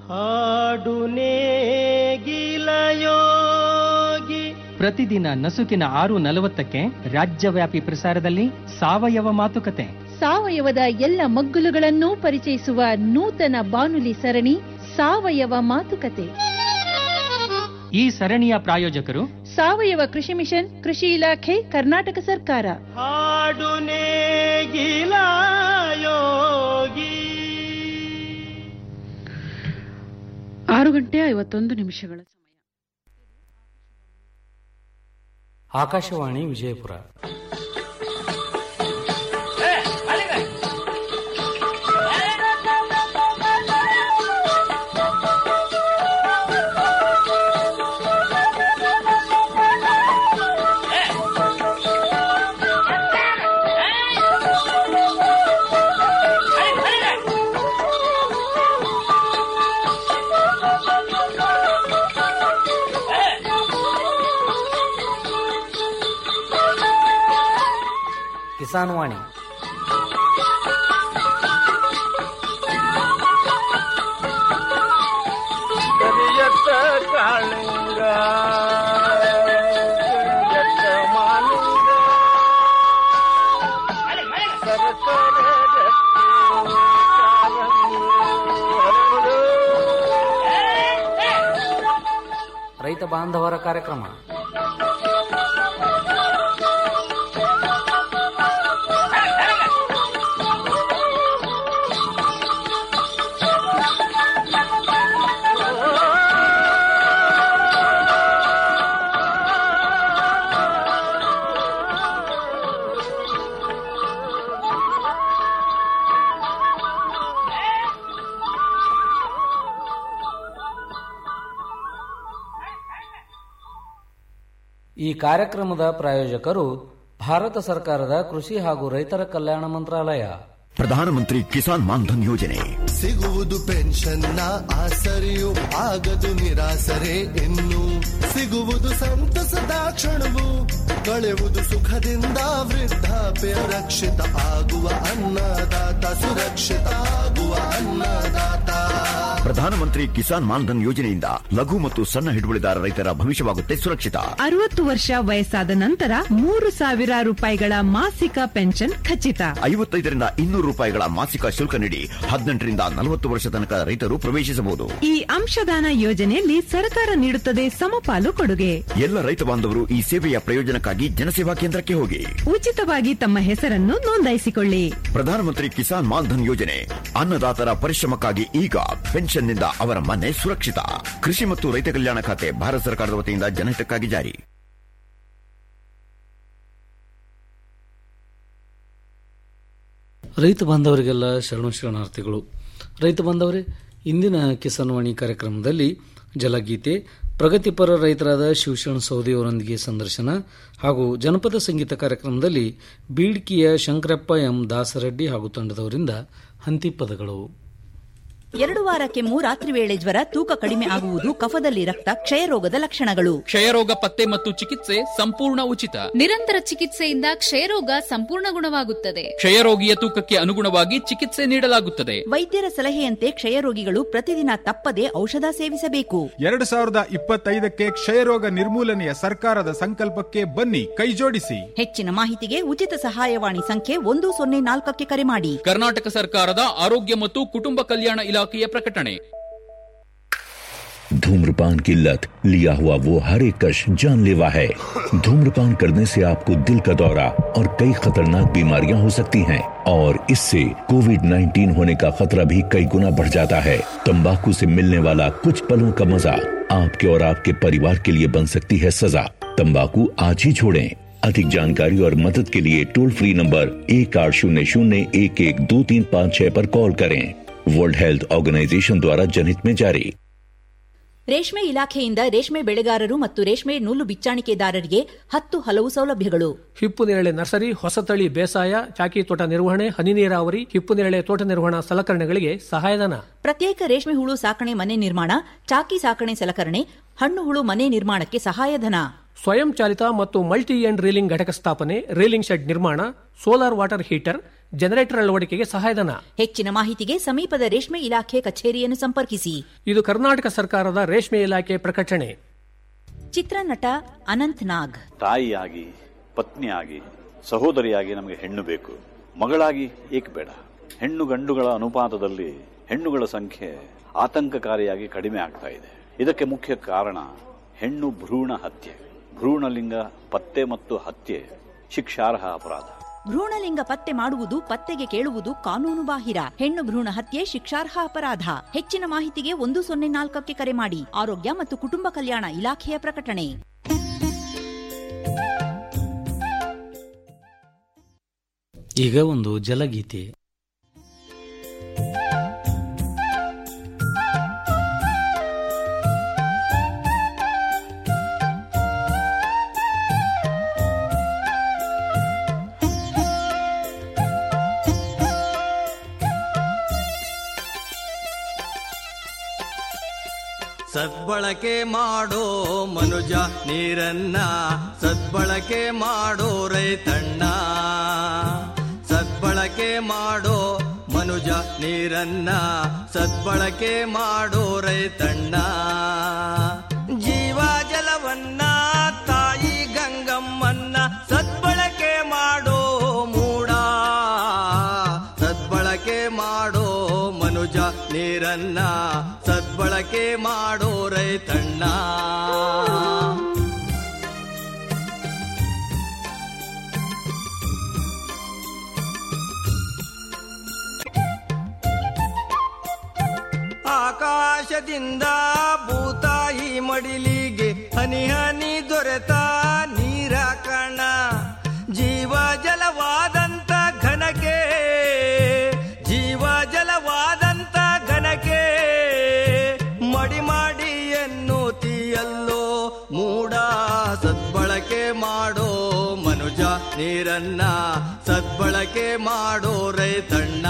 ಹಾಡು ನೇಗಿಲಯೋಗಿ ಪ್ರತಿದಿನ ನಸುಕಿನ ಆರು ನಲವತ್ತಕ್ಕೆ ರಾಜ್ಯವ್ಯಾಪಿ ಪ್ರಸಾರದಲ್ಲಿ ಸಾವಯವ ಮಾತುಕತೆ ಸಾವಯವದ ಎಲ್ಲ ಮಗ್ಗುಲುಗಳನ್ನೂ ಪರಿಚಯಿಸುವ ನೂತನ ಬಾನುಲಿ ಸರಣಿ ಸಾವಯವ ಮಾತುಕತೆ ಈ ಸರಣಿಯ ಪ್ರಾಯೋಜಕರು ಸಾವಯವ ಕೃಷಿ ಮಿಷನ್ ಕೃಷಿ ಇಲಾಖೆ ಕರ್ನಾಟಕ ಸರ್ಕಾರ ಹಾಡು ನೇಗಿಲಯೋಗಿ ಆರು ಗಂಟೆ ಐವತ್ತೊಂದು ನಿಮಿಷಗಳ ಸಮಯ ಆಕಾಶವಾಣಿ ವಿಜಯಪುರ ಕಿಸಾನ್ ವಾಣಿ ಕರಿಯತ್ತ ಕಾಳಿಂಗ ಕರಿಯತ್ತ ಮಾಲಿಂಗ ಸರಸರ ಗಟ್ಟಿ ಕಾಲಂಗಿ ಹರಡು. ರೈತ ಬಾಂಧವರ ಕಾರ್ಯಕ್ರಮ ಈ ಕಾರ್ಯಕ್ರಮದ ಪ್ರಾಯೋಜಕರು ಭಾರತ ಸರ್ಕಾರದ ಕೃಷಿ ಹಾಗೂ ರೈತರ ಕಲ್ಯಾಣ ಮಂತ್ರಾಲಯ ಪ್ರಧಾನಮಂತ್ರಿ ಕಿಸಾನ್ ಮಾನ್ಧನ್ ಯೋಜನೆ ಸಿಗುವುದು ಪೆನ್ಷನ್ನ ಆಸರೆಯು ಆಗದು ನಿರಾಸರೆ ಇನ್ನು ಸಿಗುವುದು ಸಂತಸದ ಕ್ಷಣವು ಕಳೆಯುವುದು ಸುಖದಿಂದ ವೃದ್ಧಾಪ್ಯ ರಕ್ಷಿತ ಆಗುವ ಅನ್ನದಾತ ಸುರಕ್ಷಿತ ಆಗುವ ಅನ್ನದಾತ ಪ್ರಧಾನಮಂತ್ರಿ ಕಿಸಾನ್ ಮಾನ್ಧನ್ ಯೋಜನೆಯಿಂದ ಲಘು ಮತ್ತು ಸಣ್ಣ ಹಿಡುವಳಿದಾರ ರೈತರ ಭವಿಷ್ಯವಾಗುತ್ತೆ ಸುರಕ್ಷಿತ ಅರವತ್ತು ವರ್ಷ ವಯಸ್ಸಾದ ನಂತರ ಮೂರು ಸಾವಿರ ರೂಪಾಯಿಗಳ ಮಾಸಿಕ ಪೆನ್ಷನ್ ಖಚಿತ ಐವತ್ತೈದರಿಂದ ಇನ್ನೂರು ರೂಪಾಯಿಗಳ ಮಾಸಿಕ ಶುಲ್ಕ ನೀಡಿ ಹದಿನೆಂಟರಿಂದ ನಲವತ್ತು ವರ್ಷ ತನಕ ರೈತರು ಪ್ರವೇಶಿಸಬಹುದು ಈ ಅಂಶದಾನ ಯೋಜನೆಯಲ್ಲಿ ಸರ್ಕಾರ ನೀಡುತ್ತದೆ ಸಮಪಾಲು ಕೊಡುಗೆ ಎಲ್ಲ ರೈತ ಬಾಂಧವರು ಈ ಸೇವೆಯ ಪ್ರಯೋಜನಕ್ಕಾಗಿ ಜನಸೇವಾ ಕೇಂದ್ರಕ್ಕೆ ಹೋಗಿ ಉಚಿತವಾಗಿ ತಮ್ಮ ಹೆಸರನ್ನು ನೋಂದಾಯಿಸಿಕೊಳ್ಳಿ ಪ್ರಧಾನಮಂತ್ರಿ ಕಿಸಾನ್ ಮಾನ್ಧನ್ ಯೋಜನೆ ಅನ್ನದಾತರ ಪರಿಶ್ರಮಕ್ಕಾಗಿ ಈಗ ಪೆನ್ಷನ್ನಿಂದ ಅವರ ಮನೆ ಸುರಕ್ಷಿತ ಕೃಷಿ ಮತ್ತು ರೈತ ಕಲ್ಯಾಣ ಖಾತೆ ಭಾರತ ಸರ್ಕಾರದ ವತಿಯಿಂದ ಜನಹಿತಕ್ಕಾಗಿ ಜಾರಿ ರೈತ ಬಾಂಧವರಿಗೆಲ್ಲ ಶರಣು ಶರಣಾರ್ಥಿಗಳು ರೈತ ಬಾಂಧವರೇ ಇಂದಿನ ಕಿಸಾನ್ ವಾಣಿ ಕಾರ್ಯಕ್ರಮದಲ್ಲಿ ಜಲಗೀತೆ ಪ್ರಗತಿಪರ ರೈತರಾದ ಶಿವಶರಣ ಸೌದಿಯವರೊಂದಿಗೆ ಸಂದರ್ಶನ ಹಾಗೂ ಜನಪದ ಸಂಗೀತ ಕಾರ್ಯಕ್ರಮದಲ್ಲಿ ಬೀಳ್ಕಿಯ ಶಂಕರಪ್ಪ ಎಂ ದಾಸರೆಡ್ಡಿ ಹಾಗೂ ತಂಡದವರಿಂದ ಹಂತಿ ಪದಗಳು ಎರಡು ವಾರ ಕೆಮ್ಮು ರಾತ್ರಿ ವೇಳೆ ಜ್ವರ ತೂಕ ಕಡಿಮೆ ಆಗುವುದು ಕಫದಲ್ಲಿ ರಕ್ತ ಕ್ಷಯರೋಗದ ಲಕ್ಷಣಗಳು ಕ್ಷಯರೋಗ ಪತ್ತೆ ಮತ್ತು ಚಿಕಿತ್ಸೆ ಸಂಪೂರ್ಣ ಉಚಿತ ನಿರಂತರ ಚಿಕಿತ್ಸೆಯಿಂದ ಕ್ಷಯರೋಗ ಸಂಪೂರ್ಣ ಗುಣವಾಗುತ್ತದೆ ಕ್ಷಯರೋಗಿಯ ತೂಕಕ್ಕೆ ಅನುಗುಣವಾಗಿ ಚಿಕಿತ್ಸೆ ನೀಡಲಾಗುತ್ತದೆ ವೈದ್ಯರ ಸಲಹೆಯಂತೆ ಕ್ಷಯರೋಗಿಗಳು ಪ್ರತಿದಿನ ತಪ್ಪದೆ ಔಷಧ ಸೇವಿಸಬೇಕು ಎರಡು ಸಾವಿರದ ಇಪ್ಪತ್ತೈದಕ್ಕೆ ಕ್ಷಯರೋಗ ನಿರ್ಮೂಲನೆಯ ಸರ್ಕಾರದ ಸಂಕಲ್ಪಕ್ಕೆ ಬನ್ನಿ ಕೈಜೋಡಿಸಿ ಹೆಚ್ಚಿನ ಮಾಹಿತಿಗೆ ಉಚಿತ ಸಹಾಯವಾಣಿ ಸಂಖ್ಯೆ ಒಂದು ಸೊನ್ನೆ ನಾಲ್ಕಕ್ಕೆ ಕರೆ ಮಾಡಿ ಕರ್ನಾಟಕ ಸರ್ಕಾರದ ಆರೋಗ್ಯ ಮತ್ತು ಕುಟುಂಬ ಕಲ್ಯಾಣ ಇಲಾಖೆಯ ಪ್ರಕಟಣೆ धूम्रपान की लत लिया हुआ वो हर एक कश जानलेवा है धूम्रपान करने से आपको दिल का दौरा और कई खतरनाक बीमारियां हो सकती हैं और इससे कोविड 19 होने का खतरा भी कई गुना बढ़ जाता है तंबाकू से मिलने वाला कुछ पलों का मजा आपके और आपके परिवार के लिए बन सकती है सजा तंबाकू आज ही छोड़ें अधिक जानकारी और मदद के लिए टोल फ्री नंबर एक आठ शून्य शून्य एक एक दो तीन पाँच छह पर कॉल करें वर्ल्ड हेल्थ ऑर्गेनाइजेशन द्वारा जनहित में जारी ರೇಷ್ಮೆ ಇಲಾಖೆಯಿಂದ ರೇಷ್ಮೆ ಬೆಳೆಗಾರರು ಮತ್ತು ರೇಷ್ಮೆ ನೂಲು ಬಿಚ್ಚಾಣಿಕೆದಾರರಿಗೆ ಹತ್ತು ಹಲವು ಸೌಲಭ್ಯಗಳು ಹಿಪ್ಪು ನೇರಳೆ ನರ್ಸರಿ ಹೊಸತಳಿ ಬೇಸಾಯ ಚಾಕಿ ತೋಟ ನಿರ್ವಹಣೆ ಹನಿ ನೀರಾವರಿ ಹಿಪ್ಪು ನೇರಳೆ ತೋಟ ನಿರ್ವಹಣಾ ಸಲಕರಣೆಗಳಿಗೆ ಸಹಾಯಧನ ಪ್ರತ್ಯೇಕ ರೇಷ್ಮೆ ಹುಳು ಸಾಕಣೆ ಮನೆ ನಿರ್ಮಾಣ ಚಾಕಿ ಸಾಕಣೆ ಸಲಕರಣೆ ಹಣ್ಣು ಹುಳು ಮನೆ ನಿರ್ಮಾಣಕ್ಕೆ ಸಹಾಯಧನ ಸ್ವಯಂ ಚಾಲಿತ ಮತ್ತು ಮಲ್ಟಿ ಎಂಡ್ ರೀಲಿಂಗ್ ಘಟಕ ಸ್ಥಾಪನೆ ರೀಲಿಂಗ್ ಶೆಡ್ ನಿರ್ಮಾಣ ಸೋಲಾರ್ ವಾಟರ್ ಹೀಟರ್ ಜನರೇಟರ್ ಅಳವಡಿಕೆಗೆ ಸಹಾಯಧನ ಹೆಚ್ಚಿನ ಮಾಹಿತಿಗೆ ಸಮೀಪದ ರೇಷ್ಮೆ ಇಲಾಖೆ ಕಚೇರಿಯನ್ನು ಸಂಪರ್ಕಿಸಿ ಇದು ಕರ್ನಾಟಕ ಸರ್ಕಾರದ ರೇಷ್ಮೆ ಇಲಾಖೆ ಪ್ರಕಟಣೆ ಚಿತ್ರನಟ ಅನಂತ್ ನಾಗ್ ತಾಯಿಯಾಗಿ ಪತ್ನಿಯಾಗಿ ಸಹೋದರಿಯಾಗಿ ನಮಗೆ ಹೆಣ್ಣು ಬೇಕು ಮಗಳಾಗಿ ಏಕೆ ಬೇಡ ಹೆಣ್ಣು ಗಂಡುಗಳ ಅನುಪಾತದಲ್ಲಿ ಹೆಣ್ಣುಗಳ ಸಂಖ್ಯೆ ಆತಂಕಕಾರಿಯಾಗಿ ಕಡಿಮೆ ಆಗ್ತಾ ಇದೆ ಇದಕ್ಕೆ ಮುಖ್ಯ ಕಾರಣ ಹೆಣ್ಣು ಭ್ರೂಣ ಹತ್ಯೆ ಭ್ರೂಣಲಿಂಗ ಪತ್ತೆ ಮತ್ತು ಹತ್ಯೆ ಶಿಕ್ಷಾರ್ಹ ಅಪರಾಧ ಭ್ರೂಣಲಿಂಗ ಪತ್ತೆ ಮಾಡುವುದು ಪತ್ತೆಗೆ ಕೇಳುವುದು ಕಾನೂನು ಬಾಹಿರ ಹೆಣ್ಣು ಭ್ರೂಣ ಹತ್ಯೆ ಶಿಕ್ಷಾರ್ಹ ಅಪರಾಧ ಹೆಚ್ಚಿನ ಮಾಹಿತಿಗೆ ಒಂದು ಸೊನ್ನೆ ನಾಲ್ಕಕ್ಕೆ ಕರೆ ಮಾಡಿ ಆರೋಗ್ಯ ಮತ್ತು ಕುಟುಂಬ ಕಲ್ಯಾಣ ಇಲಾಖೆಯ ಪ್ರಕಟಣೆ ಈಗ ಒಂದು ಜಲಗೀತೆ ಸದ್ಬಳಕೆ ಮಾಡೋ ಮನುಜ ನೀರನ್ನ ಸದ್ಬಳಕೆ ಮಾಡೋ ರೈತಣ್ಣ ಸದ್ಬಳಕೆ ಮಾಡೋ ಮನುಜ ನೀರನ್ನ ಸದ್ಬಳಕೆ ಮಾಡೋ ರೈತಣ್ಣ ಜೀವ ಜಲವನ್ನ ತಾಯಿ ಗಂಗಮ್ಮನ್ನ ಸದ್ಬಳಕೆ ಮಾಡೋ ಮೂಡ ಸದ್ಬಳಕೆ ಮಾಡೋ ಮನುಜ ನೀರನ್ನ ಸದ್ಬಳಕೆ ಮಾಡೋ ರೈತಣ್ಣ ಆಕಾಶದಿಂದ ಭೂತಾಯಿ ಮಡಿಲಿಗೆ ಹನಿ ಹನಿ ದೊರೆತ ನೀರ ಕಣ ಜೀವ ಜಲವಾದಂತ ಘನಕ್ಕೆ ಜೀವ ಜಲವಾದಂತ ಘನಕ್ಕೆ ಮಡಿ ಮಾಡಿ ಎನ್ನುತ್ತೀಯಲ್ಲೋ ಮೂಡ ಸದ್ಬಳಕೆ ಮಾಡೋ ಮನುಜ ನೀರನ್ನ ಸದ್ಬಳಕೆ ಮಾಡೋ ರೈತಣ್ಣ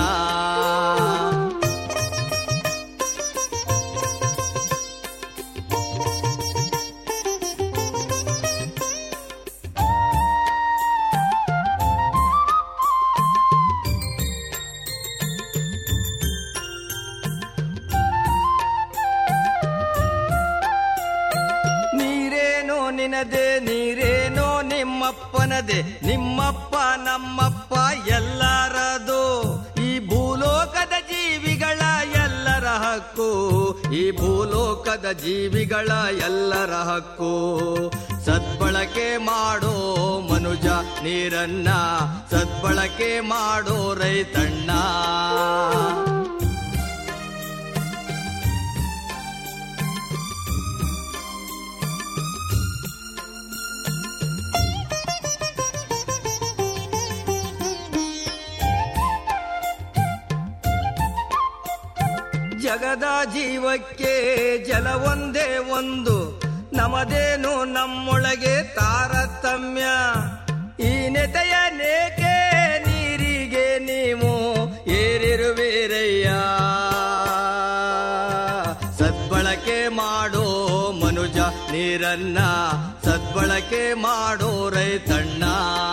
ನೀರೇನೋ ನಿನದೆ ನೀರೇನೋ ನಿಮ್ಮಪ್ಪನದೆ ನಿಮ್ಮಪ್ಪ ನಮ್ಮಪ್ಪ ಎಲ್ಲರದು ಈ ಭೂಲೋಕದ ಜೀವಿಗಳ ಎಲ್ಲರ ಹಕ್ಕು ಈ ಭೂಲೋಕದ ಜೀವಿಗಳ ಎಲ್ಲರ ಹಕ್ಕು ಸದ್ಬಳಕೆ ಮಾಡೋ ಮನುಜ ನೀರನ್ನ ಸದ್ಬಳಕೆ ಮಾಡೋ ರೈತಣ್ಣ ಜಗದ ಜೀವಕ್ಕೆ ಜಲ ಒಂದೇ ಒಂದು ನಮದೇನು ನಮ್ಮೊಳಗೆ ತಾರತಮ್ಯ ಈ ನೆತೆಯ ನೇಕೆ ನೀರಿಗೆ ನೀವು ಏರಿರುವಿರಯ್ಯ ಸದ್ಬಳಕೆ ಮಾಡೋ ಮನುಜ ನೀರನ್ನ ಸದ್ಬಳಕೆ ಮಾಡೋ ರೈತಣ್ಣ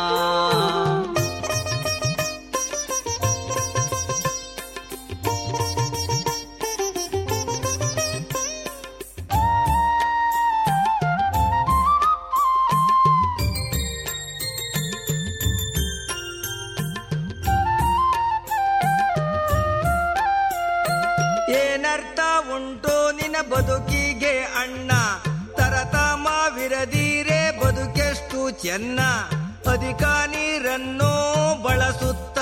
ಏನರ್ಥ ಉಂಟು ನಿನ್ನ ಬದುಕಿಗೆ ಅಣ್ಣ ತರತಮವಿರದಿರೆ ಬದುಕೆಷ್ಟು ಚೆನ್ನ ಅಧಿಕ ನೀರನ್ನು ಬಳಸುತ್ತ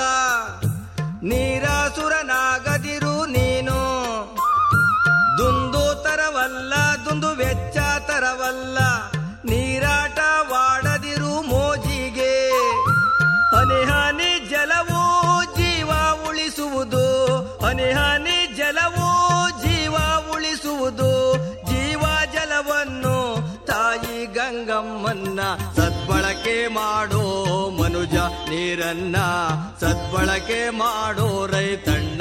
ನೀರಾಸುರನಾಗದಿರು ನೀನು ದುಂದು ತರವಲ್ಲ ದುಂದು ವೆಚ್ಚ ತರವಲ್ಲ ನೀರಾಟವಾಡದಿರು ಮೋಜಿಗೆ ಹನಿ ಹನಿ ಜಲವು ಜೀವ ಉಳಿಸುವುದು ಹನಿ ಹನಿ ಜಲವು ಜೀವ ಉಳಿಸುವುದು ಜೀವ ಜಲವನ್ನು ತಾಯಿ ಗಂಗಮ್ಮನ್ನ ಸದ್ಬಳಕೆ ಮಾಡೋ ಮನುಜ ನೀರನ್ನ ಸದ್ಬಳಕೆ ಮಾಡೋ ರೈತಣ್ಣ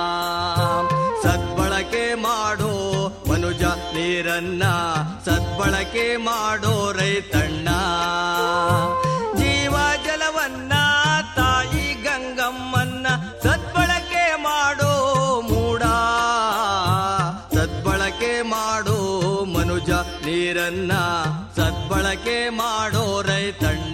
ಸದ್ಬಳಕೆ ಮಾಡೋ ಮನುಜ ನೀರನ್ನ ಸದ್ಬಳಕೆ ಮಾಡೋ ರೈತಣ್ಣ ಜೀವ ಜಲವನ್ನ ತಾಯಿ ಗಂಗಮ್ಮನ್ನ ನೀರನ್ನ ಸದ್ಬಳಕೆ ಮಾಡೋ ರೈತಣ್ಣ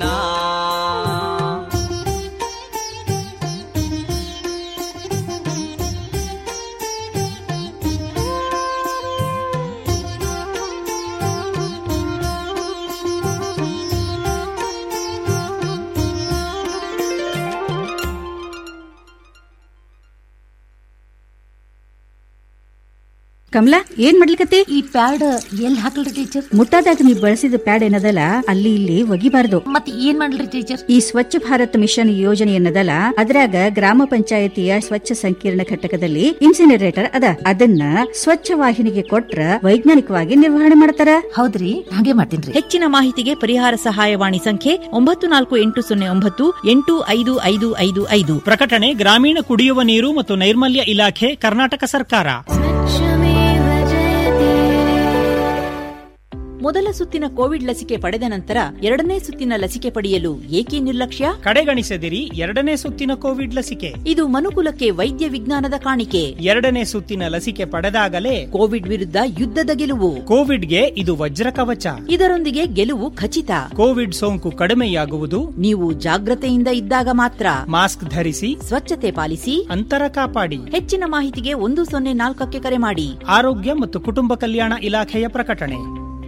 ಕಮಲಾ ಏನ್ ಮಾಡ್ಲಿಕತ್ತಿ ಈ ಪ್ಯಾಡ್ ಎಲ್ಲಿ ಹಾಕಲ್ರಿ ಟೀಚರ್ ಮುಟ್ಟಾದಾಗ ನೀವು ಬಳಸಿದ ಪ್ಯಾಡ್ ಏನದಲ್ಲ ಅಲ್ಲಿ ಇಲ್ಲಿ ಒಗಿಬಾರ್ದು ಮತ್ ಏನ್ ಮಾಡ್ಲಿ ಟೀಚರ್ ಈ ಸ್ವಚ್ಛ ಭಾರತ್ ಮಿಷನ್ ಯೋಜನೆ ಏನದಲ್ಲ ಅದ್ರಾಗ ಗ್ರಾಮ ಪಂಚಾಯತಿಯ ಸ್ವಚ್ಛ ಸಂಕೀರ್ಣ ಘಟಕದಲ್ಲಿ ಇನ್ಸಿನರೇಟರ್ ಅದ ಅದನ್ನ ಸ್ವಚ್ಛ ವಾಹಿನಿಗೆ ಕೊಟ್ರ ವೈಜ್ಞಾನಿಕವಾಗಿ ನಿರ್ವಹಣೆ ಮಾಡ್ತಾರ ಹೌದ್ರಿ ಹಾಗೆ ಮಾಡ್ತೀನಿ ಹೆಚ್ಚಿನ ಮಾಹಿತಿಗೆ ಪರಿಹಾರ ಸಹಾಯವಾಣಿ ಸಂಖ್ಯೆ ಒಂಬತ್ತು ನಾಲ್ಕು ಎಂಟು ಸೊನ್ನೆ ಒಂಬತ್ತು ಎಂಟು ಐದು ಐದು ಐದು ಐದು ಪ್ರಕಟಣೆ ಗ್ರಾಮೀಣ ಕುಡಿಯುವ ನೀರು ಮತ್ತು ನೈರ್ಮಲ್ಯ ಇಲಾಖೆ ಕರ್ನಾಟಕ ಸರ್ಕಾರ ಮೊದಲ ಸುತ್ತಿನ ಕೋವಿಡ್ ಲಸಿಕೆ ಪಡೆದ ನಂತರ ಎರಡನೇ ಸುತ್ತಿನ ಲಸಿಕೆ ಪಡೆಯಲು ಏಕೆ ನಿರ್ಲಕ್ಷ್ಯ ಕಡೆಗಣಿಸದಿರಿ ಎರಡನೇ ಸುತ್ತಿನ ಕೋವಿಡ್ ಲಸಿಕೆ ಇದು ಮನುಕುಲಕ್ಕೆ ವೈದ್ಯ ವಿಜ್ಞಾನದ ಕಾಣಿಕೆ ಎರಡನೇ ಸುತ್ತಿನ ಲಸಿಕೆ ಪಡೆದಾಗಲೇ ಕೋವಿಡ್ ವಿರುದ್ಧ ಯುದ್ಧದ ಗೆಲುವು ಕೋವಿಡ್ಗೆ ಇದು ವಜ್ರ ಕವಚ ಇದರೊಂದಿಗೆ ಗೆಲುವು ಖಚಿತ ಕೋವಿಡ್ ಸೋಂಕು ಕಡಿಮೆಯಾಗುವುದು ನೀವು ಜಾಗ್ರತೆಯಿಂದ ಇದ್ದಾಗ ಮಾತ್ರ ಮಾಸ್ಕ್ ಧರಿಸಿ ಸ್ವಚ್ಛತೆ ಪಾಲಿಸಿ ಅಂತರ ಕಾಪಾಡಿ ಹೆಚ್ಚಿನ ಮಾಹಿತಿಗೆ ಒಂದು ಸೊನ್ನೆ ನಾಲ್ಕಕ್ಕೆ ಕರೆ ಮಾಡಿ ಆರೋಗ್ಯ ಮತ್ತು ಕುಟುಂಬ ಕಲ್ಯಾಣ ಇಲಾಖೆಯ ಪ್ರಕಟಣೆ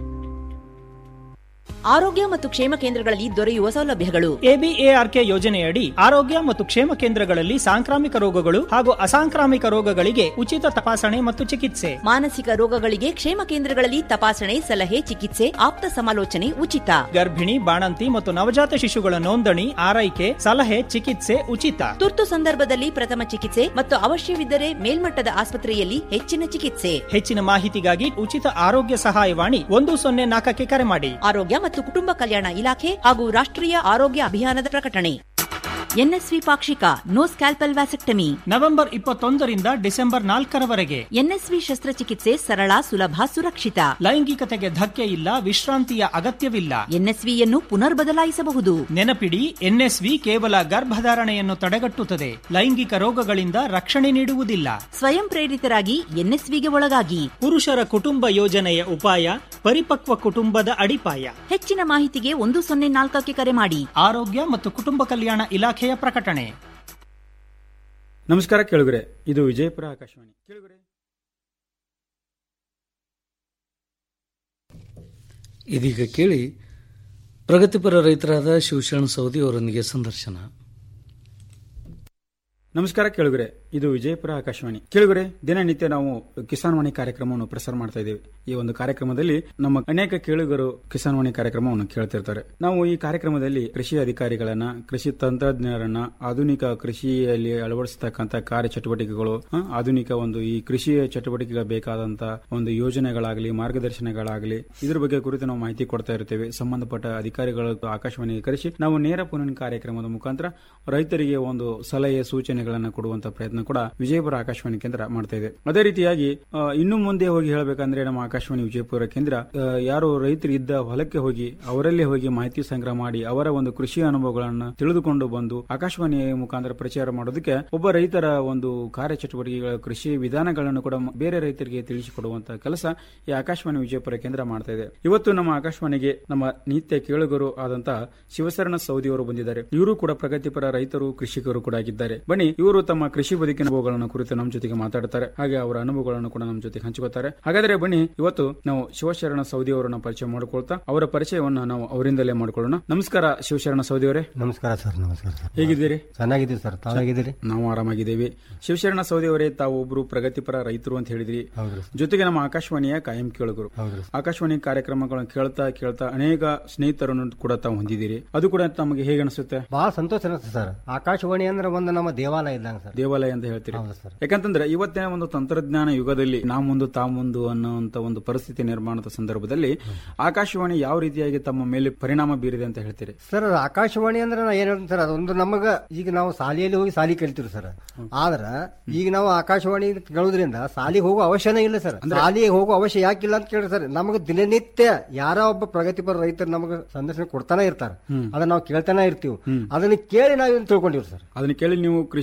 ಆರೋಗ್ಯ ಮತ್ತು ಕ್ಷೇಮ ಕೇಂದ್ರಗಳಲ್ಲಿ ದೊರೆಯುವ ಸೌಲಭ್ಯಗಳು ಎಬಿಎಆರ್ಕೆ ಯೋಜನೆಯಡಿ ಆರೋಗ್ಯ ಮತ್ತು ಕ್ಷೇಮ ಕೇಂದ್ರಗಳಲ್ಲಿ ಸಾಂಕ್ರಾಮಿಕ ರೋಗಗಳು ಹಾಗೂ ಅಸಾಂಕ್ರಾಮಿಕ ರೋಗಗಳಿಗೆ ಉಚಿತ ತಪಾಸಣೆ ಮತ್ತು ಚಿಕಿತ್ಸೆ ಮಾನಸಿಕ ರೋಗಗಳಿಗೆ ಕ್ಷೇಮ ಕೇಂದ್ರಗಳಲ್ಲಿ ತಪಾಸಣೆ ಸಲಹೆ ಚಿಕಿತ್ಸೆ ಆಪ್ತ ಸಮಾಲೋಚನೆ ಉಚಿತ ಗರ್ಭಿಣಿ ಬಾಣಂತಿ ಮತ್ತು ನವಜಾತ ಶಿಶುಗಳ ನೋಂದಣಿ ಆರೈಕೆ ಸಲಹೆ ಚಿಕಿತ್ಸೆ ಉಚಿತ ತುರ್ತು ಸಂದರ್ಭದಲ್ಲಿ ಪ್ರಥಮ ಚಿಕಿತ್ಸೆ ಮತ್ತು ಅವಶ್ಯವಿದ್ದರೆ ಮೇಲ್ಮಟ್ಟದ ಆಸ್ಪತ್ರೆಯಲ್ಲಿ ಹೆಚ್ಚಿನ ಚಿಕಿತ್ಸೆ ಹೆಚ್ಚಿನ ಮಾಹಿತಿಗಾಗಿ ಉಚಿತ ಆರೋಗ್ಯ ಸಹಾಯವಾಣಿ ಒಂದು ಸೊನ್ನೆ ನಾಲ್ಕಕ್ಕೆ ಕರೆ ಮಾಡಿ ಆರೋಗ್ಯ ಮತ್ತು ಕುಟುಂಬ ಕಲ್ಯಾಣ ಇಲಾಖೆ ಹಾಗೂ ರಾಷ್ಟ್ರೀಯ ಆರೋಗ್ಯ ಅಭಿಯಾನದ ಪ್ರಕಟಣೆ ಎನ್ಎಸ್ವಿ ಪಾಕ್ಷಿಕ ನೋ ಸ್ಕ್ಯಾಲ್ಪಲ್ ವ್ಯಾಸೆಕ್ಟಮಿ ನವೆಂಬರ್ ಇಪ್ಪತ್ತೊಂದರಿಂದ ಡಿಸೆಂಬರ್ ನಾಲ್ಕರವರೆಗೆ ಎನ್ಎಸ್ವಿ ಶಸ್ತ್ರಚಿಕಿತ್ಸೆ ಸರಳ ಸುಲಭ ಸುರಕ್ಷಿತ ಲೈಂಗಿಕತೆಗೆ ಧಕ್ಕೆ ಇಲ್ಲ ವಿಶ್ರಾಂತಿಯ ಅಗತ್ಯವಿಲ್ಲ ಎನ್ಎಸ್ವಿಯನ್ನು ಪುನರ್ ಬದಲಾಯಿಸಬಹುದು ನೆನಪಿಡಿ ಎನ್ಎಸ್ವಿ ಕೇವಲ ಗರ್ಭಧಾರಣೆಯನ್ನು ತಡೆಗಟ್ಟುತ್ತದೆ ಲೈಂಗಿಕ ರೋಗಗಳಿಂದ ರಕ್ಷಣೆ ನೀಡುವುದಿಲ್ಲ ಸ್ವಯಂ ಪ್ರೇರಿತರಾಗಿ ಎನ್ಎಸ್ವಿಗೆ ಒಳಗಾಗಿ ಪುರುಷರ ಕುಟುಂಬ ಯೋಜನೆಯ ಉಪಾಯ ಪರಿಪಕ್ವ ಕುಟುಂಬದ ಅಡಿಪಾಯ ಹೆಚ್ಚಿನ ಮಾಹಿತಿಗೆ ಒಂದು ಸೊನ್ನೆ ನಾಲ್ಕಕ್ಕೆ ಕರೆ ಮಾಡಿ ಆರೋಗ್ಯ ಮತ್ತು ಕುಟುಂಬ ಕಲ್ಯಾಣ ಇಲಾಖೆಯ ಪ್ರಕಟಣೆ ನಮಸ್ಕಾರ ಕೇಳುಗರೆ ಇದು ವಿಜಯಪುರ ಆಕಾಶವಾಣಿ ಕೇಳುಗರೆ ಇದೀಗ ಕೇಳಿ ಪ್ರಗತಿಪರ ರೈತರಾದ ಶಿವಶರಣ ಸೌದಿ ಅವರೊಂದಿಗೆ ಸಂದರ್ಶನ ನಮಸ್ಕಾರ ಕೇಳುಗರೆ ಇದು ವಿಜಯಪುರ ಆಕಾಶವಾಣಿ ಕೇಳುಗರೆ ದಿನನಿತ್ಯ ನಾವು ಕಿಸಾನ್ ವಾಣಿ ಕಾರ್ಯಕ್ರಮವನ್ನು ಪ್ರಸಾರ ಮಾಡ್ತಾ ಇದ್ದೇವೆ ಈ ಒಂದು ಕಾರ್ಯಕ್ರಮದಲ್ಲಿ ನಮ್ಮ ಅನೇಕ ಕೇಳುಗರು ಕಿಸಾನ್ ವಾಣಿ ಕಾರ್ಯಕ್ರಮವನ್ನು ಕೇಳ್ತಿರ್ತಾರೆ ನಾವು ಈ ಕಾರ್ಯಕ್ರಮದಲ್ಲಿ ಕೃಷಿ ಅಧಿಕಾರಿಗಳನ್ನ ಕೃಷಿ ತಂತ್ರಜ್ಞರನ್ನ ಆಧುನಿಕ ಕೃಷಿಯಲ್ಲಿ ಅಳವಡಿಸತಕ್ಕಂತ ಕಾರ್ಯ ಚಟುವಟಿಕೆಗಳು ಆ, ಆಧುನಿಕ ಒಂದು ಈ ಕೃಷಿ ಚಟುವಟಿಕೆಗೆ ಬೇಕಾದಂತ ಒಂದು ಯೋಜನೆಗಳಾಗಲಿ ಮಾರ್ಗದರ್ಶನಗಳಾಗಲಿ ಇದ್ರ ಬಗ್ಗೆ ಕುರಿತು ನಾವು ಮಾಹಿತಿ ಕೊಡ್ತಾ ಇರ್ತೇವೆ ಸಂಬಂಧಪಟ್ಟ ಅಧಿಕಾರಿಗಳು ಆಕಾಶವಾಣಿಗೆ ಕರೆಸಿ ನಾವು ನೇರ ಫೋನಿನ ಕಾರ್ಯಕ್ರಮದ ಮುಖಾಂತರ ರೈತರಿಗೆ ಒಂದು ಸಲಹೆ ಸೂಚನೆಗಳನ್ನು ಕೊಡುವಂತ ಪ್ರಯತ್ನ ಕೂಡ ವಿಜಯಪುರ ಆಕಾಶವಾಣಿ ಕೇಂದ್ರ ಮಾಡ್ತಾ ಇದೆ ಅದೇ ರೀತಿಯಾಗಿ ಆ, ಇನ್ನು ಮುಂದೆ ಹೋಗಿ ಹೇಳಬೇಕಂದ್ರೆ ನಮ್ಮ ಆಕಾಶವಾಣಿ ವಿಜಯಪುರ ಕೇಂದ್ರ ಆ, ಯಾರು ರೈತರು ಇದ್ದ ಹೊಲಕ್ಕೆ ಹೋಗಿ ಅವರಲ್ಲೇ ಹೋಗಿ ಮಾಹಿತಿ ಸಂಗ್ರಹ ಮಾಡಿ ಅವರ ಒಂದು ಕೃಷಿ ಅನುಭವಗಳನ್ನು ತಿಳಿದುಕೊಂಡು ಬಂದು ಆಕಾಶವಾಣಿ ಮುಖಾಂತರ ಪ್ರಚಾರ ಮಾಡೋದಕ್ಕೆ ಒಬ್ಬ ರೈತರ ಒಂದು ಕಾರ್ಯಚಟುವಟಿಕೆಗಳ ಕೃಷಿ ವಿಧಾನಗಳನ್ನು ಕೂಡ ಮ- ಬೇರೆ ರೈತರಿಗೆ ತಿಳಿಸಿಕೊಡುವಂತ ಕೆಲಸ ಈ ಆಕಾಶವಾಣಿ ವಿಜಯಪುರ ಕೇಂದ್ರ ಮಾಡ್ತಾ ಇದೆ ಇವತ್ತು ನಮ್ಮ ಆಕಾಶವಾಣಿಗೆ ನಮ್ಮ ನಿತ್ಯ ಕೇಳುಗರು ಆದಂತಹ ಶಿವಶರಣ ಸೌದಿ ಅವರು ಬಂದಿದ್ದಾರೆ ಇವರು ಕೂಡ ಪ್ರಗತಿಪರ ರೈತರು ಕೃಷಿಕರು ಕೂಡ ಆಗಿದ್ದಾರೆ ಬನ್ನಿ ಇವರು ತಮ್ಮ ಕೃಷಿ ಬದುಕಿನ ಅನುಭವಗಳನ್ನು ಕುರಿತು ನಮ್ಮ ಜೊತೆಗೆ ಮಾತಾಡ್ತಾರೆ ಹಾಗೆ ಅವರ ಅನುಭವಗಳನ್ನು ಕೂಡ ನಮ್ಮ ಜೊತೆಗೆ ಹಂಚ್ಕೋತಾರೆ ಹಾಗಾದ್ರೆ ಬನ್ನಿ ಇವತ್ತು ನಾವು ಶಿವಶರಣ ಸೌದಿ ಅವರನ್ನ ಪರಿಚಯ ಮಾಡಿಕೊಳ್ತಾ ಅವರ ಪರಿಚಯವನ್ನ ನಾವು ಅವರಿಂದಲೇ ಮಾಡ್ಕೊಳ್ಳೋಣ ನಮಸ್ಕಾರ ಶಿವಶರಣ ಸೌದಿ ಅವರೇ ನಮಸ್ಕಾರ ಸರ್ ನಮಸ್ಕಾರ ಸರ್ ಹೇಗಿದ್ದೀರಿ ಚೆನ್ನಾಗಿದ್ದೀವಿ ಸರ್ ತಾವಾಗಿದ್ದೀರಿ ನಾವು ಆರಾಮಾಗಿದ್ದೇವೆ ಶಿವಶರಣ ಸೌದಿ ಅವರೇ ತಾವು ಒಬ್ರು ಪ್ರಗತಿಪರ ರೈತರು ಅಂತ ಹೇಳಿದ್ರಿ ಹೌದ್ರಿ ಜೊತೆಗೆ ನಮ್ಮ ಆಕಾಶವಾಣಿಯ ಕಾಯಂ ಕೇಳುಗರು ಹೌದ್ರಿ ಆಕಾಶವಾಣಿ ಕಾರ್ಯಕ್ರಮಗಳನ್ನು ಕೇಳ್ತಾ ಕೇಳ್ತಾ ಅನೇಕ ಸ್ನೇಹಿತರನ್ನು ಕೂಡ ತಾವು ಹೊಂದಿದ್ದೀರಿ ಅದು ಕೂಡ ತಮಗೆ ಹೇಗೆ ಅನಿಸುತ್ತೆ ಬಹಳ ಸಂತೋಷ ಅನಿಸ್ತದೆ ಸರ್ ಆಕಾಶವಾಣಿ ಅಂದ್ರೆ ಒಂದು ನಮ್ಮ ದೇವಾಲಯ ಇದ್ದಂಗೆ ಸರ್ ದೇವಾಲಯ ಅಂತ ಹೇಳ್ತೀರಿ ಹೌದು ಸರ್ ಯಾಕಂತಂದ್ರೆ ಇವತ್ತಿನ ಒಂದು ತಂತ್ರಜ್ಞಾನ ಯುಗದಲ್ಲಿ ನಾ ಮುಂದು ತಾ ಮುಂದು ಅನ್ನುವಂತ ಒಂದು ಪರಿಸ್ಥಿತಿ ನಿರ್ಮಾಣದ ಸಂದರ್ಭದಲ್ಲಿ ಆಕಾಶವಾಣಿ ಯಾವ ರೀತಿಯಾಗಿ ತಮ್ಮ ಮೇಲೆ ಪರಿಣಾಮ ಬೀರಿದೆ ಅಂತ ಹೇಳ್ತೀರಿ ಸರ್ ಆಕಾಶವಾಣಿ ಅಂದ್ರೆ ನಾ ಏನ್ ಹೇಳ್ತೀನಿ ಸರ್ ಅದೊಂದು ನಮಗ ಈಗ ನಾವು ಶಾಲೆಯಲ್ಲಿ ಹೋಗಿ ಸಾಲಿ ಕಲಿತೀವಿ ಸರ್ ಆದ್ರ ಈಗ ನಾವು ಆಕಾಶವಾಣಿ ಕೇಳೋದ್ರಿಂದ ಸಾಲಿಗೆ ಹೋಗೋ ಅವಶ್ಯನೇ ಇಲ್ಲ ಸರ್ ಸಾಲಿಗೆ ಹೋಗೋ ಅವಶ್ಯ ಯಾಕಿಲ್ಲ ಅಂತ ಕೇಳಿ ಸರ್ ನಮಗೆ ದಿನನಿತ್ಯ ಯಾರೋ ಒಬ್ಬ ಪ್ರಗತಿಪರ ರೈತರು ನಮಗೆ ಸಂದರ್ಶನ ಕೊಡ್ತಾನೆ ಇರ್ತಾರೆ ಅದನ್ನ ನಾವು ಕೇಳ್ತಾನೆ ಇರ್ತೀವಿ ಅದನ್ನ ಕೇಳಿ ನಾವು ತಿಳ್ಕೊಂಡಿವಿ ಸರ್ ಅದನ್ನ ಕೇಳಿ ನೀವು ಕೃಷಿ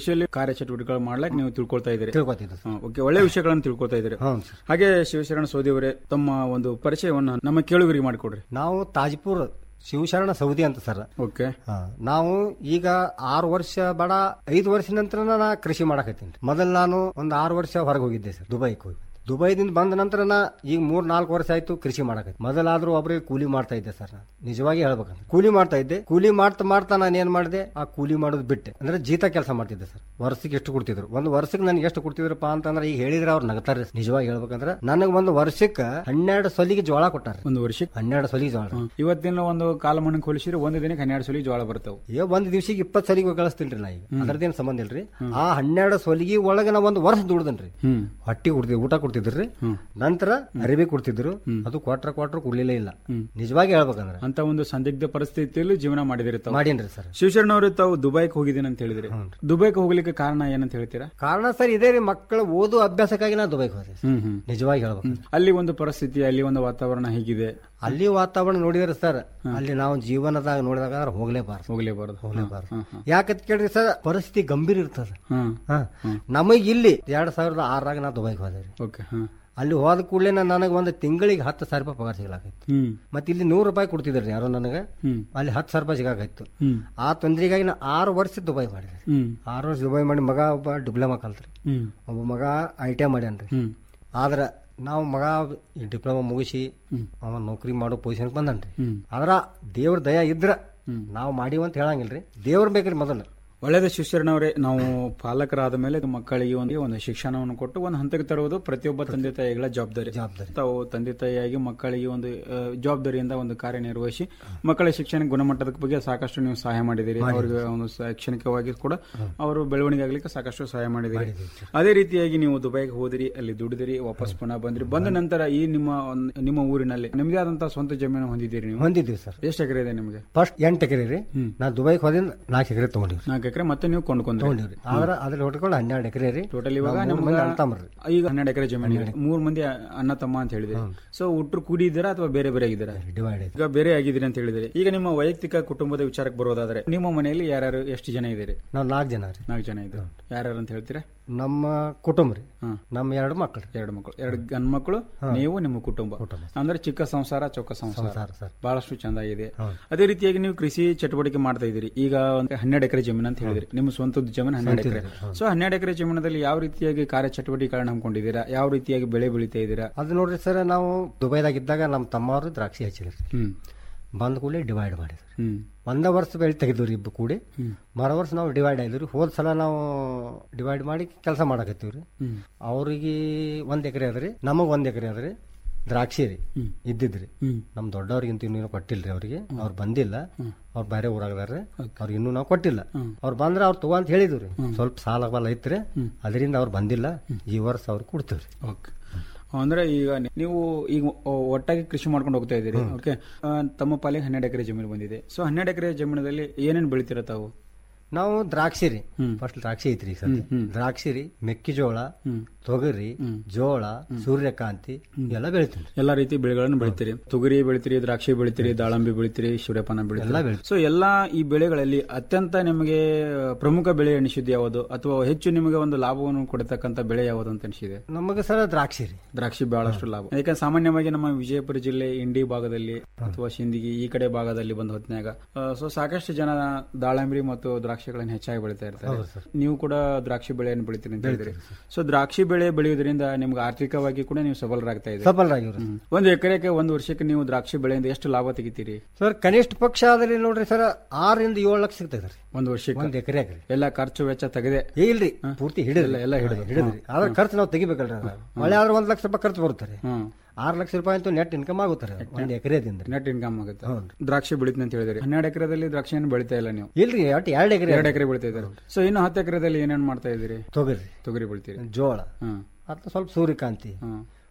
ಕೃಷಿಯಲ್ಲಿ ಕಾರ್ಯಚಟುವಟಿಕೆಗಳು ಮಾಡ್ಲಿಕ್ಕೆ ನೀವು ತಿಳ್ಕೊಳ್ತಾ ಇದ್ದೀರಿ ತಿಳ್ಕೊತಿದ್ದೆ ಹಾ, ಓಕೆ ಒಳ್ಳೆ ವಿಷಯಗಳನ್ನು ತಿಳ್ಕೊಳ್ತಾ ಇದ್ದೀರಿ ಹ್ಞೂ ಸರ್. ಹಾಗೆ ಶಿವಶರಣ ಸೋದಿ ಅವರೇ ತಮ್ಮ ಒಂದು ಪರಿಚಯವನ್ನ ನಮ್ಮ ಕೇಳುಗರಿಗೆ ಮಾಡಿಕೊಡ್ರಿ ನಾವು ತಾಜ್ಪುರ್ ಶಿವಶರಣ ಸೌದಿ ಅಂತ ಸರ್ ಓಕೆ ನಾವು ಈಗ ಆರು ವರ್ಷ ಬಡ ಐದು ವರ್ಷ ನಂತರ ನಾ ಕೃಷಿ ಮಾಡಕತ್ತೀನಿ ಮೊದಲು ನಾನು ಒಂದು ಆರು ವರ್ಷ ಹೊರಗೆ ಹೋಗಿದ್ದೆ ಸರ್ ದುಬೈಗೆ ಹೋಗಿ ದುಬೈದಿಂದ ಬಂದ ನಂತರ ನಾ ಈಗ ಮೂರ್ ನಾಲ್ಕು ವರ್ಷ ಆಯ್ತು ಕೃಷಿ ಮಾಡಕತ್ತೀನಿ ಮೊದಲಾದ್ರೂ ಒಬ್ರಿಗೆ ಕೂಲಿ ಮಾಡ್ತಾ ಇದ್ದೆ ಸರ್ ನಾನು ನಿಜವಾಗಿ ಹೇಳ್ಬೇಕಂದ್ರೆ ಕೂಲಿ ಮಾಡ್ತಾ ಇದ್ದೆ ಕೂಲಿ ಮಾಡ್ತಾ ಮಾಡ್ತಾ ನಾನು ಏನ್ ಮಾಡಿದೆ ಆ ಕೂಲಿ ಮಾಡೋದು ಬಿಟ್ಟೆ ಅಂದ್ರೆ ಜೀತ ಕೆಲಸ ಮಾಡ್ತಿದ್ದೆ ಸರ್ ವರ್ಷಕ್ಕೆ ಎಷ್ಟು ಕೊಡ್ತಿದ್ರು ಒಂದು ವರ್ಷಕ್ಕೆ ನನಗೆ ಎಷ್ಟು ಕೊಡ್ತಿದ್ರಪ್ಪ ಅಂತಂದ್ರೆ ಈಗ ಹೇಳಿದ್ರೆ ಅವ್ರು ನಗ್ತಾರೆ ನಿಜವಾಗಿ ಹೇಳ್ಬೇಕಂದ್ರೆ ನನಗೆ ಒಂದು ವರ್ಷಕ್ಕೆ ಹನ್ನೆರಡು ಸೊಲಿಗೆ ಜೋಳ ಕೊಟ್ಟಾರೆ ಒಂದು ವರ್ಷಕ್ಕೆ ಹನ್ನೆರಡು ಸೊಲಿಗೆ ಜೋಳ ಇವತ್ತಿನ ಒಂದು ಕಾಲಮಾನಕ್ಕೆ ಹೋಲಿಸಿದ್ರೆ ಒಂದು ದಿನಕ್ಕೆ ಹನ್ನೆರಡು ಸಲ ಜೋಳ ಬರ್ತಾವೆ ಏ ಒಂದ್ ದಿವ್ಸಿಗೆ ಇಪ್ಪತ್ತು ಸಲಿಗೆ ಕಳಿಸ್ತೀನಿ ನಾ ಈಗ ಅದ್ರದ್ದೇನು ಸಂಬಂಧ ಇಲ್ರಿ ಆ ಹನ್ನೆರಡು ಸೊಲಿಗೆ ಒಳಗೆ ನಾ ಒಂದು ವರ್ಷ ದುಡ್ದನ್ರಿ ಹ್ಮ್ ಹೊಟ್ಟಿ ಕೊಡ್ತಿದ್ವಿ ಊಟ ಕೊಡ್ತಿದ್ರಿ ನಂತರ ಅರಿವಿ ಕೊಡ್ತಿದ್ರು ಅದು ಕ್ವಾಟ್ರ ಕ್ವಾಟ್ರ ಕೊಡ್ಲಿಲ್ಲ ಇಲ್ಲ ನಿಜವಾಗಿ ಹೇಳ್ಬೇಕಂದ್ರೆ ಅಂತ ಒಂದು ಸಂದಿಗ್ಧ ಪರಿಸ್ಥಿತಿಯಲ್ಲಿ ಜೀವನ ಮಾಡಿದಿರಿ ತಾವು ಮಾಡೀನ್ರಿ ಸರ್ ಶಿವಶರಣ ಅವರು ತಾವು ದುಬೈಗೆ ಹೋಗಿದ್ದೀನಿ ಅಂತ ಹೇಳಿದ್ರಿ ದುಬೈಗೆ ಹೋಗ್ಲಿಕ್ಕೆ ಕಾರಣ ಏನಂತ ಹೇಳ್ತೀರಾ ಕಾರಣ ಸರ್ ಇದೇ ರೀ ಮಕ್ಕಳ ಓದು ಅಭ್ಯಾಸಕ್ಕಾಗಿ ನಾ ದುಬೈಗೆ ಹೋದೆ ಹ್ಮ್ ಹ್ಮ್ ನಿಜವಾಗಿ ಹೇಳ್ಬೇಕು ಅಲ್ಲಿ ಒಂದು ಪರಿಸ್ಥಿತಿ ಅಲ್ಲಿ ಒಂದು ವಾತಾವರಣ ಹೇಗಿದೆ ಅಲ್ಲಿ ವಾತಾವರಣ ನೋಡಿದ್ರೆ ಸರ್ ಅಲ್ಲಿ ನಾವು ಜೀವನದಾಗ ನೋಡಿದಾಗ ಅಂದ್ರೆ ಹೋಗ್ಲೇಬಾರ್ದು ಹೋಗ್ಲೇಬಾರ್ದು ಹೋಗ್ಲೇಬಾರ್ದು ಯಾಕಂತ ಕೇಳಿದ್ರೆ ಸರ್ ಪರಿಸ್ಥಿತಿ ಗಂಭೀರ ಇರ್ತದ ಹ್ಮ್ ಹಾ. ನಮಗ್ ಇಲ್ಲಿ ಎರಡ್ ಸಾವಿರದ ಆರಾಗ ನಾ ದುಬೈಗೆ ಹೋದೆ ರೀ ಓಕೆ ಹ್ಮ್ ಅಲ್ಲಿ ಹೋದ ಕೂಡಲೇ ನನಗೆ ಒಂದು ತಿಂಗಳಿಗೆ ಹತ್ತು ಸಾವಿರ ರೂಪಾಯಿ ಪಗಾರ ಸಿಗ್ಲಾಕೈತಿ ಹ್ಮ್ ಮತ್ತೆ ಇಲ್ಲಿ ನೂರು ರೂಪಾಯಿ ಕೊಡ್ತಿದ್ರಿ ಯಾರೋ ನನಗೆ ಹ್ಮ್ ಅಲ್ಲಿ ಹತ್ತು ಸಾವಿರ ರೂಪಾಯಿ ಸಿಗಾಕೈತು ಹ್ಮ್ ಆ ತೊಂದರೆಗಾಗಿ ನಾ ಆರು ವರ್ಷ ದುಬೈ ಮಾಡಿದೆ ಹ್ಮ್ ಆರು ವರ್ಷ ದುಬೈ ಮಾಡಿ ಮಗ ಒಬ್ಬ ಡಿಪ್ಲೊಮಾ ಕಲ್ತ್ರಿ ಹ್ಮ್ ಒಬ್ಬ ಮಗ ಐ ಟಿ ಐ ಮಾಡ್ಯಾನ್ರಿ ಹ್ಮ್ ಆದ್ರೆ ನಾವು ಮಗ ಈ ಡಿಪ್ಲೊಮಾ ಮುಗಿಸಿ ಅವ ನೌಕರಿ ಮಾಡೋ ಪೊಸಿಷನ್ ಬಂದನ್ರಿ ಹ್ಮ್ ಆದ್ರ ದೇವ್ರ ದಯ ಇದ್ರ ನಾವು ಮಾಡಿವಂತ ಹೇಳಂಗಿಲ್ರಿ ದೇವ್ರ ಬೇಕ್ರಿ ಮೊದಲು ಒಳ್ಳೆಯದು ಶಿವಶರಣವರೇ ನಾವು ಪಾಲಕರಾದ ಮೇಲೆ ಮಕ್ಕಳಿಗೆ ಒಂದು ಒಂದು ಶಿಕ್ಷಣವನ್ನು ಕೊಟ್ಟು ಒಂದು ಹಂತಕ್ಕೆ ತರುವುದು ಪ್ರತಿಯೊಬ್ಬ ತಂದೆ ತಾಯಿಗಳ ಜವಾಬ್ದಾರಿ ಜವಾಬ್ದಾರಿ ತಾವು ತಂದೆ ತಾಯಿಯಾಗಿ ಮಕ್ಕಳಿಗೆ ಒಂದು ಆ, ಜವಾಬ್ದಾರಿಯಿಂದ ಒಂದು ಕಾರ್ಯನಿರ್ವಹಿಸಿ ಮಕ್ಕಳ ಶಿಕ್ಷಣ ಗುಣಮಟ್ಟದ ಬಗ್ಗೆ ಸಾಕಷ್ಟು ನೀವು ಸಹಾಯ ಮಾಡಿದ್ದೀರಿ ಅವರಿಗೆ ಒಂದು ಶೈಕ್ಷಣಿಕವಾಗಿ ಕೂಡ ಅವರು ಬೆಳವಣಿಗೆ ಆಗ್ಲಿಕ್ಕೆ ಸಾಕಷ್ಟು ಸಹಾಯ ಮಾಡಿದ್ದೀರಿ ಅದೇ ರೀತಿಯಾಗಿ ನೀವು ದುಬೈಗೆ ಹೋದಿರಿ ಅಲ್ಲಿ ದುಡಿದಿರಿ ವಾಪಸ್ ಪುನಃ ಬಂದ್ರಿ ಬಂದ ನಂತರ ಈ ನಿಮ್ಮ ಒಂದು- ನಿಮ್ಮ ಊರಿನಲ್ಲಿ ನಿಮ್ಮದೇ ಆದಂತಹ ಸ್ವಂತ ಜಮೀನು ಹೊಂದಿದ್ದೀರಿ ನೀವು ಹೊಂದಿದ್ದೀವಿ ಸರ್ ಎಷ್ಟು ಎಕರೆ ಇದೆ ನಿಮಗೆ ಫಸ್ಟ್ ಎಂಟು ಎಕರೆ ರೀ ನಾ ದುಬೈಗೆ ಹೋದಿಂದ ನಾಲ್ಕು ಎಕರೆ ತಗೊಂಡಿವ್ರಿ ನಾಲ್ಕು ಎಕರೆ ಮತ್ತೆ ನೀವು ಕೊಂಡ್ಕೊಂಡ್ರಿ ತಗೊಂಡಿವ್ರಿ ಆದ್ರ ಅದ್ರಲ್ಲಿ ಹೊಟ್ಕೊಂಡು ಹನ್ನೆರಡು ಎಕರೆ ರೀ ಟೋಟಲ್ ಇವಾಗ ನಾವು ಮೂರ್ ನಿಮ್ಗೆ ಮಂದಿ ಅಣ್ಣ ತಮ್ಮರ್ರಿ. ಈಗ ಹನ್ನೆರಡು ಎಕರೆ ಜಮೀನು ಇದೆ. ಮೂರ್ ಮಂದಿ ಅಣ್ಣ ತಮ್ಮ ಅಂತ ಹೇಳಿದ್ರಿ ಸೊ ಹುಟ್ಟರು ಕೂಡಿ ಇದ್ದೀರಾ ಅಥವಾ ಬೇರೆ ಬೇರೆ ಆಗಿದ್ದೀರಾ ಡಿವೈಡ್ ಈಗ ಬೇರೆ ಆಗಿದ್ದೀರಿ ಅಂತ ಹೇಳಿದ್ರಿ ಈಗ ನಿಮ್ಮ ವೈಯಕ್ತಿಕ ಕುಟುಂಬದ ವಿಚಾರಕ್ಕೆ ಬರೋದಾದ್ರೆ ನಿಮ್ಮ ಮನೆಯಲ್ಲಿ ಯಾರ್ಯಾರು ಎಷ್ಟು ಜನ ಇದ್ದೀರಿ ನಾವು ನಾಲ್ಕು ಜನ ರೀ ನಾಲ್ಕು ಜನ ಇದ್ದಾರೆ ಯಾರ್ಯಾರು ಅಂತ ಹೇಳ್ತೀರಾ ನಮ್ಮ ಕುಟುಂಬ ರೀ ಹಾ. ನಮ್ಮ ಎರಡು ಮಕ್ಕಳು ಎರಡು ಮಕ್ಕಳು ಎರಡು ಗಂಡ್ ಮಕ್ಕಳು ನೀವು ನಿಮ್ಮ ಕುಟುಂಬ ಅಂದ್ರೆ ಚಿಕ್ಕ ಸಂಸಾರ ಚೊಕ್ಕ ಸಂಸಾರ ಸಂಸಾರ, ಸರ್. ಬಹಳಷ್ಟು ಚಂದಾಗಿದೆ ಅದೇ ರೀತಿಯಾಗಿ ನೀವು ಕೃಷಿ ಚಟುವಟಿಕೆ ಮಾಡ್ತಾ ಇದ್ದೀರಿ ಈಗ ಒಂದು ಹನ್ನೆರಡು ಎಕರೆ ಜಮೀನು ಅಂತ ಹೇಳಿದ್ರಿ ನಿಮ್ಮ ಸ್ವಂತದ ಜಮೀನು ಹನ್ನೆರಡು ಎಕರೆ ಸೊ ಹನ್ನೆರಡು ಎಕರೆ ಜಮೀನದಲ್ಲಿ ಯಾವ ರೀತಿಯಾಗಿ ಕಾರ್ಯ ಚಟುವಟಿಕೆಗಳನ್ನ ಹಮ್ಮಿಕೊಂಡಿದ್ದೀರಾ ಯಾವ ರೀತಿಯಾಗಿ ಬೆಳೆ ಬೆಳಿತಾ ಇದ್ದೀರಾ ಅದು ನೋಡ್ರಿ ಸರ್ ನಾವು ದುಬೈದಾಗ ಇದ್ದಾಗ ನಮ್ಮ ತಮ್ಮವರು ದ್ರಾಕ್ಷಿ ಹಚ್ಚಿದ್ರಿ ಹ್ಮ್ ಬಂದ ಕೂಡಲೇ ಡಿವೈಡ್ ಮಾಡಿದ್ರಿ ಹ್ಮ್ ಒಂದ ವರ್ಷ ಬೆಳೆ ತೆಗೆದ್ರಿ ಇಬ್ಬರು ಕೂಡಿ ಮರ ವರ್ಷ ನಾವು ಡಿವೈಡ್ ಆಯ್ದ್ರಿ ಹೋದ ಸಲ ನಾವು ಡಿವೈಡ್ ಮಾಡಿ ಕೆಲಸ ಮಾಡಕತ್ತೀವ್ರಿ ಹ್ಮ್ ಅವ್ರಿಗೆ ಒಂದ್ ಎಕರೆ ಅದ್ರಿ ನಮಗ್ ಒಂದ್ ಎಕರೆ ಅದ್ರಿ ದ್ರಾಕ್ಷಿ ರೀ ಇದ್ದಿದ್ರಿ ಹ್ಮ್. ನಮ್ ದೊಡ್ಡವ್ರಿಗಿಂತ ಇನ್ನೂ ಕೊಟ್ಟಿಲ್ರಿ ಅವ್ರಿಗೆ ಅವ್ರು ಬಂದಿಲ್ಲ ಅವ್ರು ಬೇರೆ ಊರಾಗದಾರ್ರಿ ಅವ್ರಿಗೆ ಇನ್ನೂ ನಾವು ಕೊಟ್ಟಿಲ್ಲ ಅವ್ರು ಬಂದ್ರೆ ಅವ್ರು ತಗೋ ಅಂತ ಹೇಳಿದ್ರಿ ಸ್ವಲ್ಪ ಸಾಲ ಬಲ ಐತ್ರಿ ಅದರಿಂದ ಅವ್ರು ಬಂದಿಲ್ಲ ಈ ವರ್ಷ ಅವ್ರಿಗೆ ಕೊಡ್ತೀವ್ರಿ ಓಕೆ ಅಂದ್ರೆ ಈಗ ನೀವು ಈಗ ಒಟ್ಟಾಗಿ ಕೃಷಿ ಮಾಡ್ಕೊಂಡು ಹೋಗ್ತಾ ಇದ್ದೀರಿ ಓಕೆ ಆ, ತಮ್ಮ ಪಾಲಿಗೆ ಹನ್ನೆರಡು ಎಕರೆ ಜಮೀನು ಬಂದಿದೆ ಸೊ ಹನ್ನೆರಡು ಎಕರೆ ಜಮೀನದಲ್ಲಿ ಏನೇನು ಬೆಳಿತೀರ ತಾವು ನಾವು ದ್ರಾಕ್ಷಿ ರೀ ಫಸ್ಟ್ ದ್ರಾಕ್ಷಿ ಐತ್ರಿ ಈ ಸತಿ ದ್ರಾಕ್ಷಿ ರೀ ಮೆಕ್ಕೆಜೋಳ ತೊಗರಿ ಜೋಳ ಸೂರ್ಯಕಾಂತಿ ಎಲ್ಲ ಬೆಳಿತೀವಿ ಎಲ್ಲಾ ರೀತಿ ಬೆಳೆಗಳನ್ನು ಬೆಳಿತೀರಿ ತೊಗರಿ ಬೆಳಿತೀರಿ ದ್ರಾಕ್ಷಿ ಬೆಳಿತೀರಿ ದಾಳಂಬಿ ಬೆಳಿತೀರಿ ಸೂರ್ಯಪಾನ ಎಲ್ಲ ಬೆಳಿತೀರಿ ಬೆಳಿತೀವಿ. ಸೊ ಎಲ್ಲಾ ಈ ಬೆಳೆಗಳಲ್ಲಿ ಅತ್ಯಂತ ನಿಮಗೆ ಪ್ರಮುಖ ಬೆಳೆ ಎನಿಸಿದ್ದು ಯಾವುದು ಅಥವಾ ಹೆಚ್ಚು ನಿಮಗೆ ಒಂದು ಲಾಭವನ್ನು ಕೊಡತಕ್ಕಂತ ಬೆಳೆ ಯಾವುದು ಅಂತ ಅನಿಸಿದೆ ನಮಗೆ ಸರ ದ್ರಾಕ್ಷಿ ರೀ ದ್ರಾಕ್ಷಿ ಬಹಳಷ್ಟು ಲಾಭ ಯಾಕಂದ್ರೆ ಸಾಮಾನ್ಯವಾಗಿ ನಮ್ಮ ವಿಜಯಪುರ ಜಿಲ್ಲೆ ಇಂಡಿ ಭಾಗದಲ್ಲಿ ಅಥವಾ ಸಿಂದಗಿ ಈ ಕಡೆ ಭಾಗದಲ್ಲಿ ಬಂದ ಹೊತ್ನ್ಯಾಗ ಸೊ ಸಾಕಷ್ಟು ಜನ ದಾಳಂಬರಿ ಮತ್ತು ದ್ರಾಕ್ಷಿಗಳನ್ನು ಹೆಚ್ಚಾಗಿ ಬೆಳಿತಾ ಇರ್ತಾರೆ ಹೌದು ಸರ್. ನೀವು ಕೂಡ ದ್ರಾಕ್ಷಿ ಬೆಳೆಯನ್ನು ಬೆಳಿತೀರಿ ಅಂತ ಹೇಳಿದ್ರಿ ಸೊ ದ್ರಾಕ್ಷಿ ಬೆಳೆ ಬೆಳೆಯುವುದರಿಂದ ನಿಮ್ಗೆ ಆರ್ಥಿಕವಾಗಿ ಕೂಡ ನೀವು ಸಬಲರಾಗ್ತಾ ಇದ್ದೀರಿ ಸಫಲರಾಗಿವ್ರಿ ಹ್ಮ್. ಒಂದು ಎಕರೆಗೆ ಒಂದು ವರ್ಷಕ್ಕೆ ನೀವು ದ್ರಾಕ್ಷಿ ಬೆಳೆಯಿಂದ ಎಷ್ಟು ಲಾಭ ತೆಗಿತೀರಿ ಸರ್ ಕನಿಷ್ಠ ಪಕ್ಷ ಆದ್ರಿ ನೋಡ್ರಿ ಸರ್ ಆರರಿಂದ ಏಳು ಲಕ್ಷ ಸಿಗ್ತದ್ರಿ ಒಂದು ವರ್ಷಕ್ಕೆ ಒಂದ್ ಎಕರೆ ರೀ ಎಲ್ಲ ಖರ್ಚು ವೆಚ್ಚ ತೆಗೆದೆ ಏ ಇಲ್ರಿ ಪೂರ್ತಿ ಹಿಡಿದ್ರಿ ಎಲ್ಲ- ಎಲ್ಲ ಹಿಡಿದು. ಹಿಡಿದ್ರಿ ಆದ್ರೆ ಖರ್ಚು ನಾವು ತೆಗಿಬೇಕಲ್ರಿ ಅದ್ರಾಗ. ಮಳೆ ಆದ್ರೆ ಒಂದ್ ಲಕ್ಷ ರೂಪಾಯಿ ಖರ್ಚು ಬರುತ್ತಾರೆ ಹ್ಮ್ ಆರು ಲಕ್ಷ ರೂಪಾಯಿ ಅಂತೂ ನೆಟ್ ಇನ್ಕಮ್ ಆಗುತ್ತಾರೆ ಒಂದ್ ಎಕರೆದಿಂದ ನೆಟ್ ಇನ್ಕಮ್ ಆಗುತ್ತೆ ದ್ರಾಕ್ಷಿ ಬೆಳಿತೀನಿ ಅಂತ ಹೇಳಿದ್ರಿ ಹನ್ನೆರಡು ಎಕರೆದಲ್ಲಿ ದ್ರಾಕ್ಷಿಯನ್ನು ಬೆಳಿತಾ ಇಲ್ಲ ನೀವು ಇಲ್ರಿ ಒಟ್ಟು ಎರಡು ಎಕರೆ ಎರಡು ಎಕರೆ ಬೆಳಿತಾ ಇದ್ದಾರೆ ಸೊ ಇನ್ನು ಹತ್ತು ಎಕರೆದಲ್ಲಿ ಏನೇನ್ ಮಾಡ್ತಾ ಇದ್ದೀರಿ ತೊಗರಿ ತೊಗರಿ ಬೆಳಿತೀರಿ ಜೋಳ ಹ್ಮ್ ಅಥವಾ ಸ್ವಲ್ಪ ಸೂರ್ಯಕಾಂತಿ ಹ್ಮ್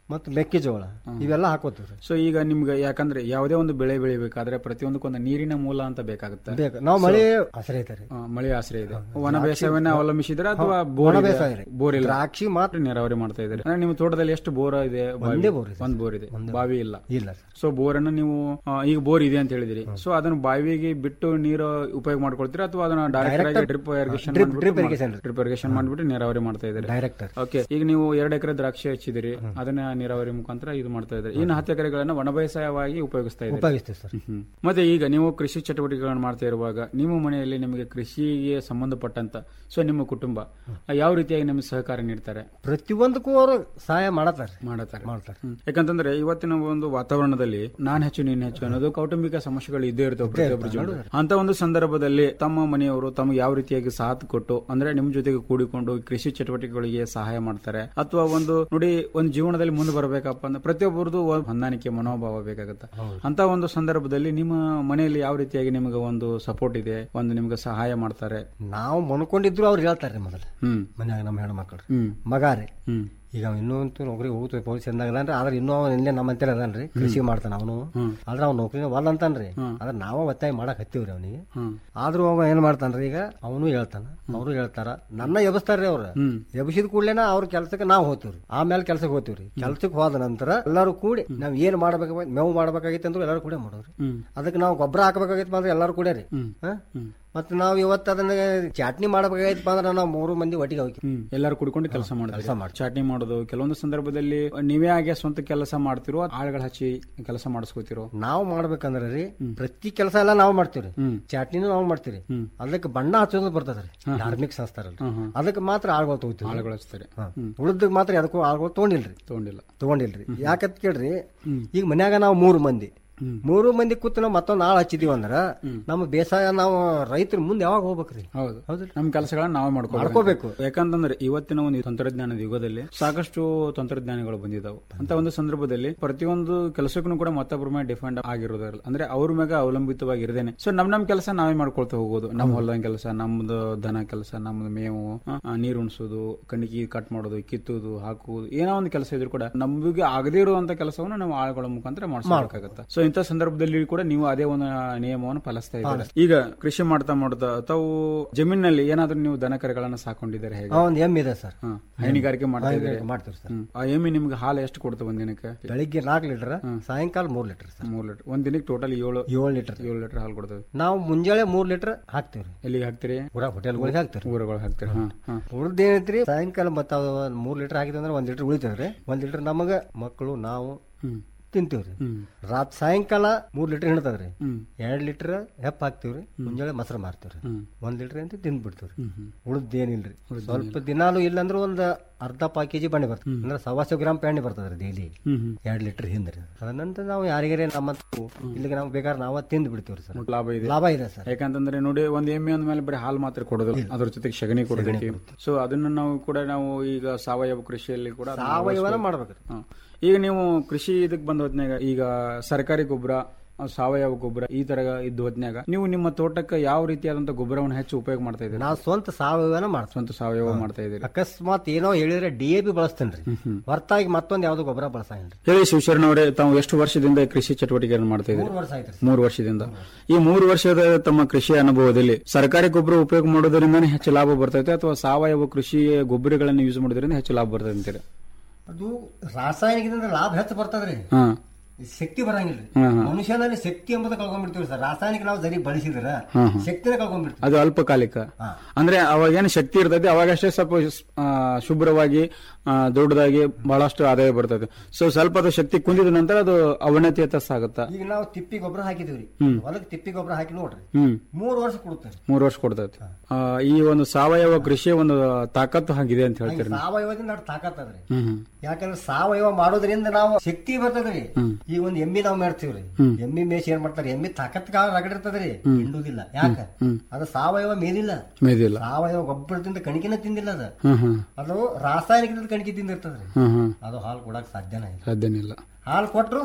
ಮತ್ತು ಮೆಕ್ಕೆಜೋಳ ಇವೆಲ್ಲ ಹಾಕೋತೀವಿ ಸೊ ಈಗ ನಿಮ್ಗೆ ಯಾಕಂದ್ರೆ ಯಾವುದೇ ಒಂದು ಬೆಳೆ ಬೆಳಿಬೇಕಾದ್ರೆ ಪ್ರತಿಯೊಂದಕ್ಕೊಂದು ನೀರಿನ ಮೂಲ ಅಂತ ಬೇಕಾಗುತ್ತೆ ಬೇಕು ನಾವು ಮಳೆ ಆಶ್ರಯ ಐತೆ ಆ, ಮಳೆ ಆಶ್ರಯ ಇದೆ ವನ ದ್ರಾಕ್ಷಿ- ಬೇಸಾಯವನ್ನ ಅವಲಂಬಿಸಿದ್ರೆ ಅಥವಾ ಹಾ, ಬೋರ್ ವನ ಇದೆ? ಬೇಸಾಯ ಇದೆ. ಬೋರ್ ಇಲ್ಲ ದ್ರಾಕ್ಷಿ ಮಾತ್ರ ನೀರಾವರಿ ಮಾಡ್ತಾ ಇದ್ದಾರೆ ಅಂದ್ರೆ ನಿಮ್ಮ ತೋಟದಲ್ಲಿ ಎಷ್ಟು ಬೋರ್ ಇದೆ ಬಾವಿ? ಒಂದೇ ಬೋರ್ ಇದೆ. ಒಂದ್ ಬೋರ್ ಇದೆ ಬಾವಿ ಇಲ್ಲ ಇಲ್ಲ ಸೊ ಬೋರ್ ಅನ್ನು ನೀವು ಆ, ಈಗ ಬೋರ್ ಇದೆ ಅಂತ ಹೇಳಿದಿರಿ ಸೊ ಅದನ್ನ ಬಾವಿಗೆ ಬಿಟ್ಟು ನೀರು ಉಪಯೋಗ ಮಾಡ್ಕೊಳ್ತೀರಾ ಅಥವಾ ಅದನ್ನ ಡೈರೆಕ್ಟ್ ಆಗಿ Direct- drip irrigation drip- drip irrigation. Drip irrigation ಮಾಡ್ಬಿಟ್ಟು ನೀರಾವರಿ ಮಾಡ್ತಾ ಇದ್ದಾರೆ Direct. ಓಕೆ ಈಗ ನೀವು ಎರಡು ಎಕರೆ ದ್ರಾಕ್ಷಿ ಹಚ್ಚಿದಿರಿ ಅದನ್ನ ನೀರಾವರಿ ಮುಖಾಂತರ ಇದು ಮಾಡ್ತಾ ಇದ್ದಾರೆ ಇನ್ನು ಹತ್ತು ಎಕರೆಗಳನ್ನ ಒಣ ಬೇಸಾಯವಾಗಿ ಉಪಯೋಗಿಸ್ತಾ ಇದ್ದಾರೆ ಉಪಯೋಗಿಸ್ತೀವಿ ಸರ್ ಹ್ಮ್. ಮತ್ತೆ ಈಗ ನೀವು ಕೃಷಿ ಚಟುವಟಿಕೆಗಳನ್ನು ಮಾಡ್ತಾ ಇರುವಾಗ ನಿಮ್ಮ ಮನೆಯಲ್ಲಿ ನಿಮಗೆ ಕೃಷಿಗೆ ಸಂಬಂಧಪಟ್ಟಂತ ಸೊ ನಿಮ್ಮ ಕುಟುಂಬ ಯಾವ ರೀತಿಯಾಗಿ ನಿಮಗೆ ಸಹಕಾರ ನೀಡ್ತಾರೆ ಪ್ರತಿಯೊಂದಕ್ಕೂ ಅವರು ಸಹಾಯ ಮಾಡತ್ತಾರೆ ಮಾಡತಾರೆ ಮಾಡ್ತಾರೆ ಹ್ಮ್. ಯಾಕಂತಂದ್ರೆ ಇವತ್ತಿನ ಒಂದು ವಾತಾವರಣದಲ್ಲಿ ನಾನ್ ಹೆಚ್ಚು ನೀನ್ ಹೆಚ್ಚು ಅನ್ನೋದು ಕೌಟುಂಬಿಕ ಸಮಸ್ಯೆಗಳು ಇದ್ದೇ ಇರ್ತವೆ ಪ್ರತಿಯೊಬ್ಬರ ಜೀವನ ಅಂತ ಒಂದು ಸಂದರ್ಭದಲ್ಲಿ ತಮ್ಮ ಮನೆಯವರು ತಮಗೆ ಯಾವ ರೀತಿಯಾಗಿ ಸಾಥ್ ಕೊಟ್ಟು ಅಂದ್ರೆ ನಿಮ್ ಜೊತೆಗೆ ಕೂಡಿಕೊಂಡು ಕೃಷಿ ಚಟುವಟಿಕೆಗಳಿಗೆ ಸಹಾಯ ಮಾಡ್ತಾರೆ ಅಥವಾ ಒಂದು ನೋಡಿ ಒಂದು ಜೀವನದಲ್ಲಿ ಮುಂದೆ ಬರಬೇಕಪ್ಪ ಅಂದ್ರೆ ಪ್ರತಿಯೊಬ್ಬರದು ಒಂದು ಹೊಂದಾಣಿಕೆ ಮನೋಭಾವ ಬೇಕಾಗುತ್ತೆ ಅಂತ ಒಂದು ಸಂದರ್ಭದಲ್ಲಿ ನಿಮ್ಮ ಮನೆಯಲ್ಲಿ ಯಾವ ರೀತಿಯಾಗಿ ನಿಮಗೆ ಒಂದು ಸಪೋರ್ಟ್ ಇದೆ ಒಂದು ನಿಮ್ಗೆ ಸಹಾಯ ಮಾಡ್ತಾರೆ ನಾವು ಮನ್ಕೊಂಡಿದ್ರು ಅವ್ರು ಹೇಳ್ತಾರೆ ಮೊದಲು ಹ್ಮ್ ಮನ್ಯಾಗ ನಮ್ಮ ಹೆಣ್ಣು ಮಕ್ಕಳು ಹ್ಮ್ ಮಗಾರಿ ಹ್ಮ್ ಈಗ ಅವ ಇನ್ನೂ ಅಂತೂ ನೌಕರಿ ಹೋಗ್ತದೆ ಪೊಲೀಸ್ ಅಂದಾಗ ಅದಾನ್ರಿ ಆದ್ರೆ ಇನ್ನೂ ಅವ ಇಲ್ಲೇ ನಮ್ಮ ಅಂತೇಳಿ ಅದಾನ್ರಿ ಕೃಷಿ ಮಾಡ್ತಾನ ಅವನು ಆದ್ರೆ ಅವ್ನ ನೌಕರಿನ ವಲ್ ಅಂತಾನ್ರಿ ಆದ್ರೆ ನಾವ ಒತ್ತಾಯ ಮಾಡಕ್ ಹತ್ತೀವ್ರಿ ಅವನಿಗೆ ಆದ್ರೂ ಅವ ಏನ್ ಮಾಡ್ತಾನ್ರಿ ಈಗ ಅವನು ಹೇಳ್ತಾನ ಅವರು ಹೇಳ್ತಾರ ನನ್ನ ಎಬಸ್ತಾರ್ರಿ ಅವ್ರ ಎಬಸಿದ ಕೂಡ್ಲೇನ ಅವ್ರ ಕೆಲ್ಸಕ್ಕೆ ನಾವು ಹೋಗ್ತೀವ್ರಿ ಆಮೇಲೆ ಕೆಲ್ಸಕ್ಕೆ ಹೋಗ್ತೀವ್ರಿ ಕೆಲ್ಸಕ್ಕೆ ಹೋದ ನಂತರ ಎಲ್ಲರೂ ಕೂಡಿ ನಾವ್ ಏನ್ ಮಾಡ್ಬೇಕು ಮೇವು ಮಾಡ್ಬೇಕಾಗಿತ್ತು ಅಂದ್ರೆ ಎಲ್ಲರೂ ಕೂಡ ಮಾಡೋರಿ ಅದಕ್ಕೆ ನಾವು ಗೊಬ್ಬರ ಹಾಕ್ಬೇಕಾಗಿತ್ತು ಅಂದ್ರೆ ಎಲ್ಲರೂ ಕೂಡ ರೀ ಮತ್ತೆ ನಾವು ಇವತ್ತು ಅದನ್ನ ಚಟ್ನಿ ಮಾಡ್ಬೇಕಾಗಿತ್ತು ಅಂದ್ರೆ ನಾವು ಮೂರು ಮಂದಿ ಒಟ್ಟಿಗೆ ಹೋಗಿ ಹ್ಮ್ ಎಲ್ಲರೂ ಕುಡ್ಕೊಂಡು ಕೆಲಸ ಮಾಡ್ತಾರೆ ಚಟ್ನಿ ಮಾಡೋದು ಕೆಲವೊಂದು ಸಂದರ್ಭದಲ್ಲಿ ನೀವೇ ಆಗಿ ಸ್ವಂತ ಕೆಲಸ ಮಾಡ್ತಿರೋ ಆಳ್ಗಳ ಹಚ್ಚಿ ಕೆಲಸ ಮಾಡಿಸ್ಕೋತಿರೋ ನಾವು ಮಾಡ್ಬೇಕಂದ್ರೆ ರೀ ಪ್ರತಿ ಕೆಲಸ ಎಲ್ಲ ನಾವು ಮಾಡ್ತೀವ್ರಿ ಚಟ್ನಿನೂ ನಾವು ಮಾಡ್ತೀವಿ ಅದಕ್ಕೆ ಬಣ್ಣ ಹಚ್ಚೋದು ಬರ್ತದ್ರಿ ಧಾರ್ಮಿಕ ಸಂಸ್ಥಾರಲ್ರಿ ಅದಕ್ಕೆ ಮಾತ್ರ ಆಳ್ಗಳು ತಗೋತೀವಿ ಆಳ್ಗಳು ಹಚ್ತಾರೆ ಉಳಿದಕ್ಕೆ ಮಾತ್ರ ಅದಕ್ಕೂ ಆಳ್ಗಳು ತಗೊಂಡಿಲ್ರಿ ತಗೊಂಡಿಲ್ಲ ತಗೊಂಡಿಲ್ರಿ ಯಾಕಂತ ಕೇಳ್ರಿ ಈಗ ಮನ್ಯಾಗ ನಾವು ಮೂರು ಮಂದಿ ಮೂರು ಮಂದಿ ಕೂತು ನಾವು ಮತ್ತೊಂದು ಆಳ್ ಹಚ್ಚಿದೀವಿ ಅಂದ್ರ ನಮ್ಮ ಬೇಸಾಯ ನಾವು ರೈತರ ಮುಂದೆ ಯಾವಾಗ ಹೋಗ್ಬೇಕ್ರಿ ಹೌದು ನಮ್ಮ ಕೆಲಸಗಳನ್ನ ನಾವೇ ಮಾಡ್ಕೋಬೇಕು ಮಾಡ್ಕೋಬೇಕು. ಯಾಕಂತಂದ್ರೆ ಇವತ್ತಿನ ಒಂದು ತಂತ್ರಜ್ಞಾನದ ಯುಗದಲ್ಲಿ ಸಾಕಷ್ಟು ತಂತ್ರಜ್ಞಾನಗಳು ಬಂದಿದ್ದಾವೆ ಅಂತ ಒಂದು ಸಂದರ್ಭದಲ್ಲಿ ಪ್ರತಿಯೊಂದು ಕೆಲಸಕ್ಕೂ ಕೂಡ ಮತ್ತೊಬ್ಬರ ಮೇಲೆ ಡಿಪೆಂಡ್ ಆಗಿರೋದಿಲ್ಲ ಅಂದ್ರೆ ಅವ್ರ ಮ್ಯಾಗ ಅವಲಂಬಿತವಾಗಿರ್ದೇನೆ ಸೊ ನಮ್ ನಮ್ ಕೆಲಸ ನಾವೇ ಮಾಡ್ಕೊಳ್ತಾ ಹೋಗೋದು ನಮ್ಮ ಹೊಲದ ಕೆಲಸ ನಮ್ದು ದನ ಕೆಲಸ ನಮ್ದು ಮೇವು ಆ, ನೀರು ಉಣಿಸೋದು ಕಣಿಕಿ ಕಟ್ ಮಾಡೋದು ಕಿತ್ತೋದು ಹಾಕುವುದು ಏನೋ ಒಂದು ಕೆಲಸ ಇದ್ರು ಕೂಡ ನಮಗೆ ಆಗದೇ ಇರುವಂತ ಕೆಲಸವನ್ನು ನಾವು ಆಳುಗಳ ಮುಖಾಂತರ ಮಾಡಿಸಬೇಕಾಗತ್ತೆ ಸೊ ಇಂಥ ಸಂದರ್ಭದಲ್ಲಿ ಕೂಡ ನೀವು ಅದೇ ಒಂದು ನಿಯಮವನ್ನು ಪಾಲಿಸ್ತಾ ಇದ್ದೀರಾ ಈಗ ಕೃಷಿ ಮಾಡ್ತಾ ಮಾಡ್ತಾ ತಾವು ಜಮೀನಿನಲ್ಲಿ ಏನಾದ್ರೂ ನೀವು ದನ ಕರೆಗಳನ್ನ ಸಾಕೊಂಡಿದ್ದಾರೆ ಹೇಗೆ ಆ, ಒಂದ್ ಎಮ್ಮೆ ಇದೆ ಸರ್ ಹಾ, ಹೈನುಗಾರಿಕೆ ಮಾಡ್ತಾ ಇದ್ದೀರಿ ಹೈನುಗಾರಿಕೆ ಮಾಡ್ತೀವಿ ಸರ್ ಹ್ಮ್. ಆ ಎಮ್ಮೆ ನಿಮ್ಗೆ ಹಾಲು ಎಷ್ಟು ಕೊಡ್ತಾ ಒಂದ್ ದಿನಕ್ಕೆ ಬೆಳಿಗ್ಗೆ ನಾಲ್ಕು ಲೀಟರ್ ಸಾಯಂಕಾಲ ಮೂರ್ ಲೀಟರ್ ಸರ್ ಮೂರ್ ಲೀಟರ್ ಒಂದ್ ದಿನಕ್ಕೆ ಟೋಟಲ್ ಏಳು ಏಳು ಲೀಟರ್ ಏಳು ಲೀಟರ್ ಹಾಲು ಕೊಡ್ತದೆ ನಾವು ಮುಂಜಾನೆ ಮೂರ್ ಲೀಟರ್ ಹಾಕ್ತಿವ್ರಿ ಎಲ್ಲಿಗೆ ಹಾಕ್ತೀರಿ ಊರ ಹೋಟೆಲ್ಗಳಿಗೆ ಹಾಕ್ತಿವ್ರಿ ಊರುಗಳು ಹಾಕ್ತೀರಿ ಹಾ ಹಾ ಉಳ್ದ ಏನೈತ್ರಿ ಸಾಯಂಕಾಲ ಮತ್ತ ಅದು ಒಂದ್ ಮೂರ್ ಲೀಟರ್ ಹಾಕಿದ್ರೆ ಅಂದ್ರೆ ಒಂದ್ ಲೀಟರ್ ಉಳಿತೇವ್ರಿ ಒಂದ್ ಲೀಟರ್ ನಮಗ ಮಕ್ಕಳು ನಾವು ತಿಂತೀವ್ರಿ ರಾತ್ ಸಾಯಂಕಾಲ ಮೂರ್ ಲೀಟರ್ ಹಿಡ್ತದ್ರಿ ಎರಡ್ ಲೀಟರ್ ಹೆಪ್ಪ ಹಾಕ್ತಿವ್ರಿ ಮುಂಜಾನೆ ಮೊಸರು ಮಾರ್ತೀವ್ರಿ ಒಂದ್ ಲೀಟರ್ ಅಂತ ತಿಂದ್ ಬಿಡ್ತೀವ್ರಿ ಉಳ್ದ ಏನಿಲ್ರಿ ಸ್ವಲ್ಪ ದಿನಾಲು ಇಲ್ಲಂದ್ರ ಒಂದ್ ಅರ್ಧ ಪಾ ಕೆಜಿ ಬಣ್ಣೆ ಬರ್ತದೆ ಅಂದ್ರೆ ಸವಾಸ ಗ್ರಾಮ್ ಪೆಣ್ಣೆ ಬರ್ತದ್ರಿ ಡೈಲಿ ಎರಡ್ ಲೀಟರ್ ಹಿಂದ್ರಿ ಅದನ್ನಂತ ನಾವು ಯಾರಿಗಾರೆ ನಮ್ಮ ಇಲ್ಲಿಗೆ ನಾವು ಬೇಕಾದ್ರೆ ನಾವ ತಿಂದ್ ಬಿಡ್ತೀವ್ರಿ ಸರ್ ಲಾಭ ಇದೆ ಲಾಭ ಇದೆ ಸರ್ ಯಾಕಂತಂದ್ರೆ ನೋಡಿ ಒಂದ್ ಎಮ್ಮೆ ಅಂದ್ಮೇಲೆ ಬರೀ ಹಾಲು ಮಾತ್ರ ಕೊಡೋದಿಲ್ಲ ಅದ್ರ ಜೊತೆಗೆ ಸಗಣಿ ಕೊಡೋದಕ್ಕೆ ಸೊ ಅದನ್ನ ನಾವು ಕೂಡ ನಾವು ಈಗ ಸಾವಯವ ಕೃಷಿಯಲ್ಲಿ ಕೂಡ ಅದನ್ನ ಸಾವಯವನ ಅಳವಡಿಸ್ಬೇಕು. ಮಾಡ್ಬೇಕ್ರಿ. ಹಾ. ಈಗ ನೀವು ಕೃಷಿ ಇದಕ್ಕೆ ಬಂದ ಹೊತ್ನ್ಯಾಗ ಈಗ ಸರ್ಕಾರಿ ಗೊಬ್ಬರ ಸಾವಯವ ಗೊಬ್ಬರ ಈ ತರ ಇದ್ದ ಹೊತ್ನ್ಯಾಗ ನೀವು ನಿಮ್ಮ ತೋಟಕ್ಕೆ ಯಾವ ರೀತಿಯಾದಂತ ಗೊಬ್ಬರವನ್ನು ಹೆಚ್ಚು ಉಪಯೋಗ ಮಾಡ್ತಾ ಇದ್ದೀರಿ ನಾವು ಸ್ವಂತ ಸಾವಯವನ ಮಾಡ್ತೀವಿ ಸ್ವಂತ ಸಾವಯವ ಮಾಡ್ತಾ ಇದ್ದೀರಿ ಅಕಸ್ಮಾತ್ ಏನೋ ಹೇಳಿದ್ರೆ ಡಿ ಎ ಪಿ ಬಳಸ್ತೇನ್ರಿ ಹೊರತಾಗಿ ಮತ್ತೊಂದ್ ಯಾವ್ದು ಗೊಬ್ಬರ ಬಳಸಂಗಿಲ್ರಿ ಹೇಳಿ ಶಿವಶರಣ ಅವರೇ ತಾವು ಎಷ್ಟು ವರ್ಷದಿಂದ ಕೃಷಿ ಚಟುವಟಿಕೆಯನ್ನು ಮಾಡ್ತಾ ಇದ್ದೀರಿ ಮೂರು ವರ್ಷ ಆಯ್ತು ಮೂರು ವರ್ಷದಿಂದ ಈ ಮೂರು ವರ್ಷದ ತಮ್ಮ ಕೃಷಿ ಅನುಭವದಲ್ಲಿ ಸರ್ಕಾರಿ ಗೊಬ್ಬರ ಉಪಯೋಗ ಮಾಡೋದ್ರಿಂದನೇ ಹೆಚ್ಚು ಲಾಭ ಬರ್ತೈತೆ ಅಥವಾ ಸಾವಯವ ಕೃಷಿ ಗೊಬ್ಬರಗಳನ್ನು ಯೂಸ್ ಮಾಡೋದ್ರಿಂದ ಹೆಚ್ಚು ಲಾಭ ಬರ್ತದೆ ಅಂತೀರಿ ಅದು ರಾಸಾಯನಿಕದಿಂದ ಲಾಭ ಹೆಚ್ಚು ಬರ್ತದ್ರಿ ಹಾ ಶಕ್ತಿ ಬರಂಗಿಲ್ರಿ ಹಾ, ಹಾ. ಮನುಷ್ಯನಲ್ಲಿ ಶಕ್ತಿ ಎಂಬುದು ಕಳ್ಕೊಂಡ್ಬಿಡ್ತೀವಿ ಸರ್ ರಾಸಾಯನಿಕ ನಾವು ಸರಿ ಬಳಸಿದ್ರ ಹಾ, ಹಾ. ಶಕ್ತಿನ ಕಳ್ಕೊಂಡ್ಬಿಡ್ತೀವಿ ಅದು ಅಲ್ಪಕಾಲಿಕ ಅಂದ್ರೆ ಅವಾಗ ಏನು ಶಕ್ತಿ ಇರ್ತೈತಿ ಅವಾಗಷ್ಟೇ ಸ್ವಲ್ಪ ಆ, ಶುಭ್ರವಾಗಿ ಆ, ದೊಡ್ಡದಾಗಿ ಬಹಳಷ್ಟು ಆದಾಯ ಬರ್ತದೆ ಸೊ ಸ್ವಲ್ಪ ಅದು ಶಕ್ತಿ ಕುಂದಿದ ನಂತರ ಅದು ಅವನತಿಯತ್ತ ಸಾಗುತ್ತ ಈಗ ನಾವು ತಿಪ್ಪಿ ಗೊಬ್ಬರ ಹಾಕಿದೀವ್ರಿ ಹ್ಮ್. ಹೊಲಕ್ಕೆ ತಿಪ್ಪಿ ಗೊಬ್ಬರ ಹಾಕಿ ನೋಡ್ರಿ ಹ್ಮ್ ಮೂರು ವರ್ಷ ಕೊಡುತ್ತೆ ಮೂರು ವರ್ಷ ಕೊಡ್ತೈತಿ ಆ, ಈ ಒಂದು ಸಾವಯವ ಕೃಷಿಯ ಒಂದು ತಾಕತ್ತು ಹಾಗಿದೆ ಅಂತ ಹೇಳ್ತೀರಿ ನೀವು. ಸಾವಯವದಿಂದ ಅಷ್ಟು ತಾಕತ್ತದ್ರಿ ಹ್ಮ್ ಹ್ಮ್. ಯಾಕಂದ್ರೆ ಸಾವಯವ ಮಾಡೋದ್ರಿಂದ ನಾವು ಶಕ್ತಿ ಬರ್ತದ್ರಿ ಈಗ ಒಂದ್ ಎಮ್ಮಿ ನಾವು ಮಾಡ್ತೀವ್ರಿ ಎಮ್ಮಿ ಮೇಸಿ ಏನ್ ಮಾಡ್ತಾರೆ ಎಮ್ಮಿ ತಾಕತ್ಕಾಗ ರಗಡಿರ್ತದ್ರಿ ಹಿಂಡುದಿಲ್ಲ ಯಾಕ ಅದು ಸಾವಯವ ಮೇದಿಲ್ಲ ಮೇದಿಲ್ಲ ಸಾವಯವ ಗೊಬ್ಬರದಿಂದ ಕಣಿಕಿನ ತಿಂದಿಲ್ಲ ಅದ ಹ್ಮ್ ಹ್ಮ್ ಅದು ರಾಸಾಯನಿಕದಿಂದ ಕಣಿಕೆ ತಿಂದಿರ್ತದ್ರಿ ಹ್ಮ್ ಹ್ಮ್ ಅದು ಹಾಲು ಕೊಡಕ್ ಸಾಧ್ಯನೇ ಇಲ್ಲ ಸಾಧ್ಯನಿಲ್ಲ ಹಾಲು ಕೊಟ್ರು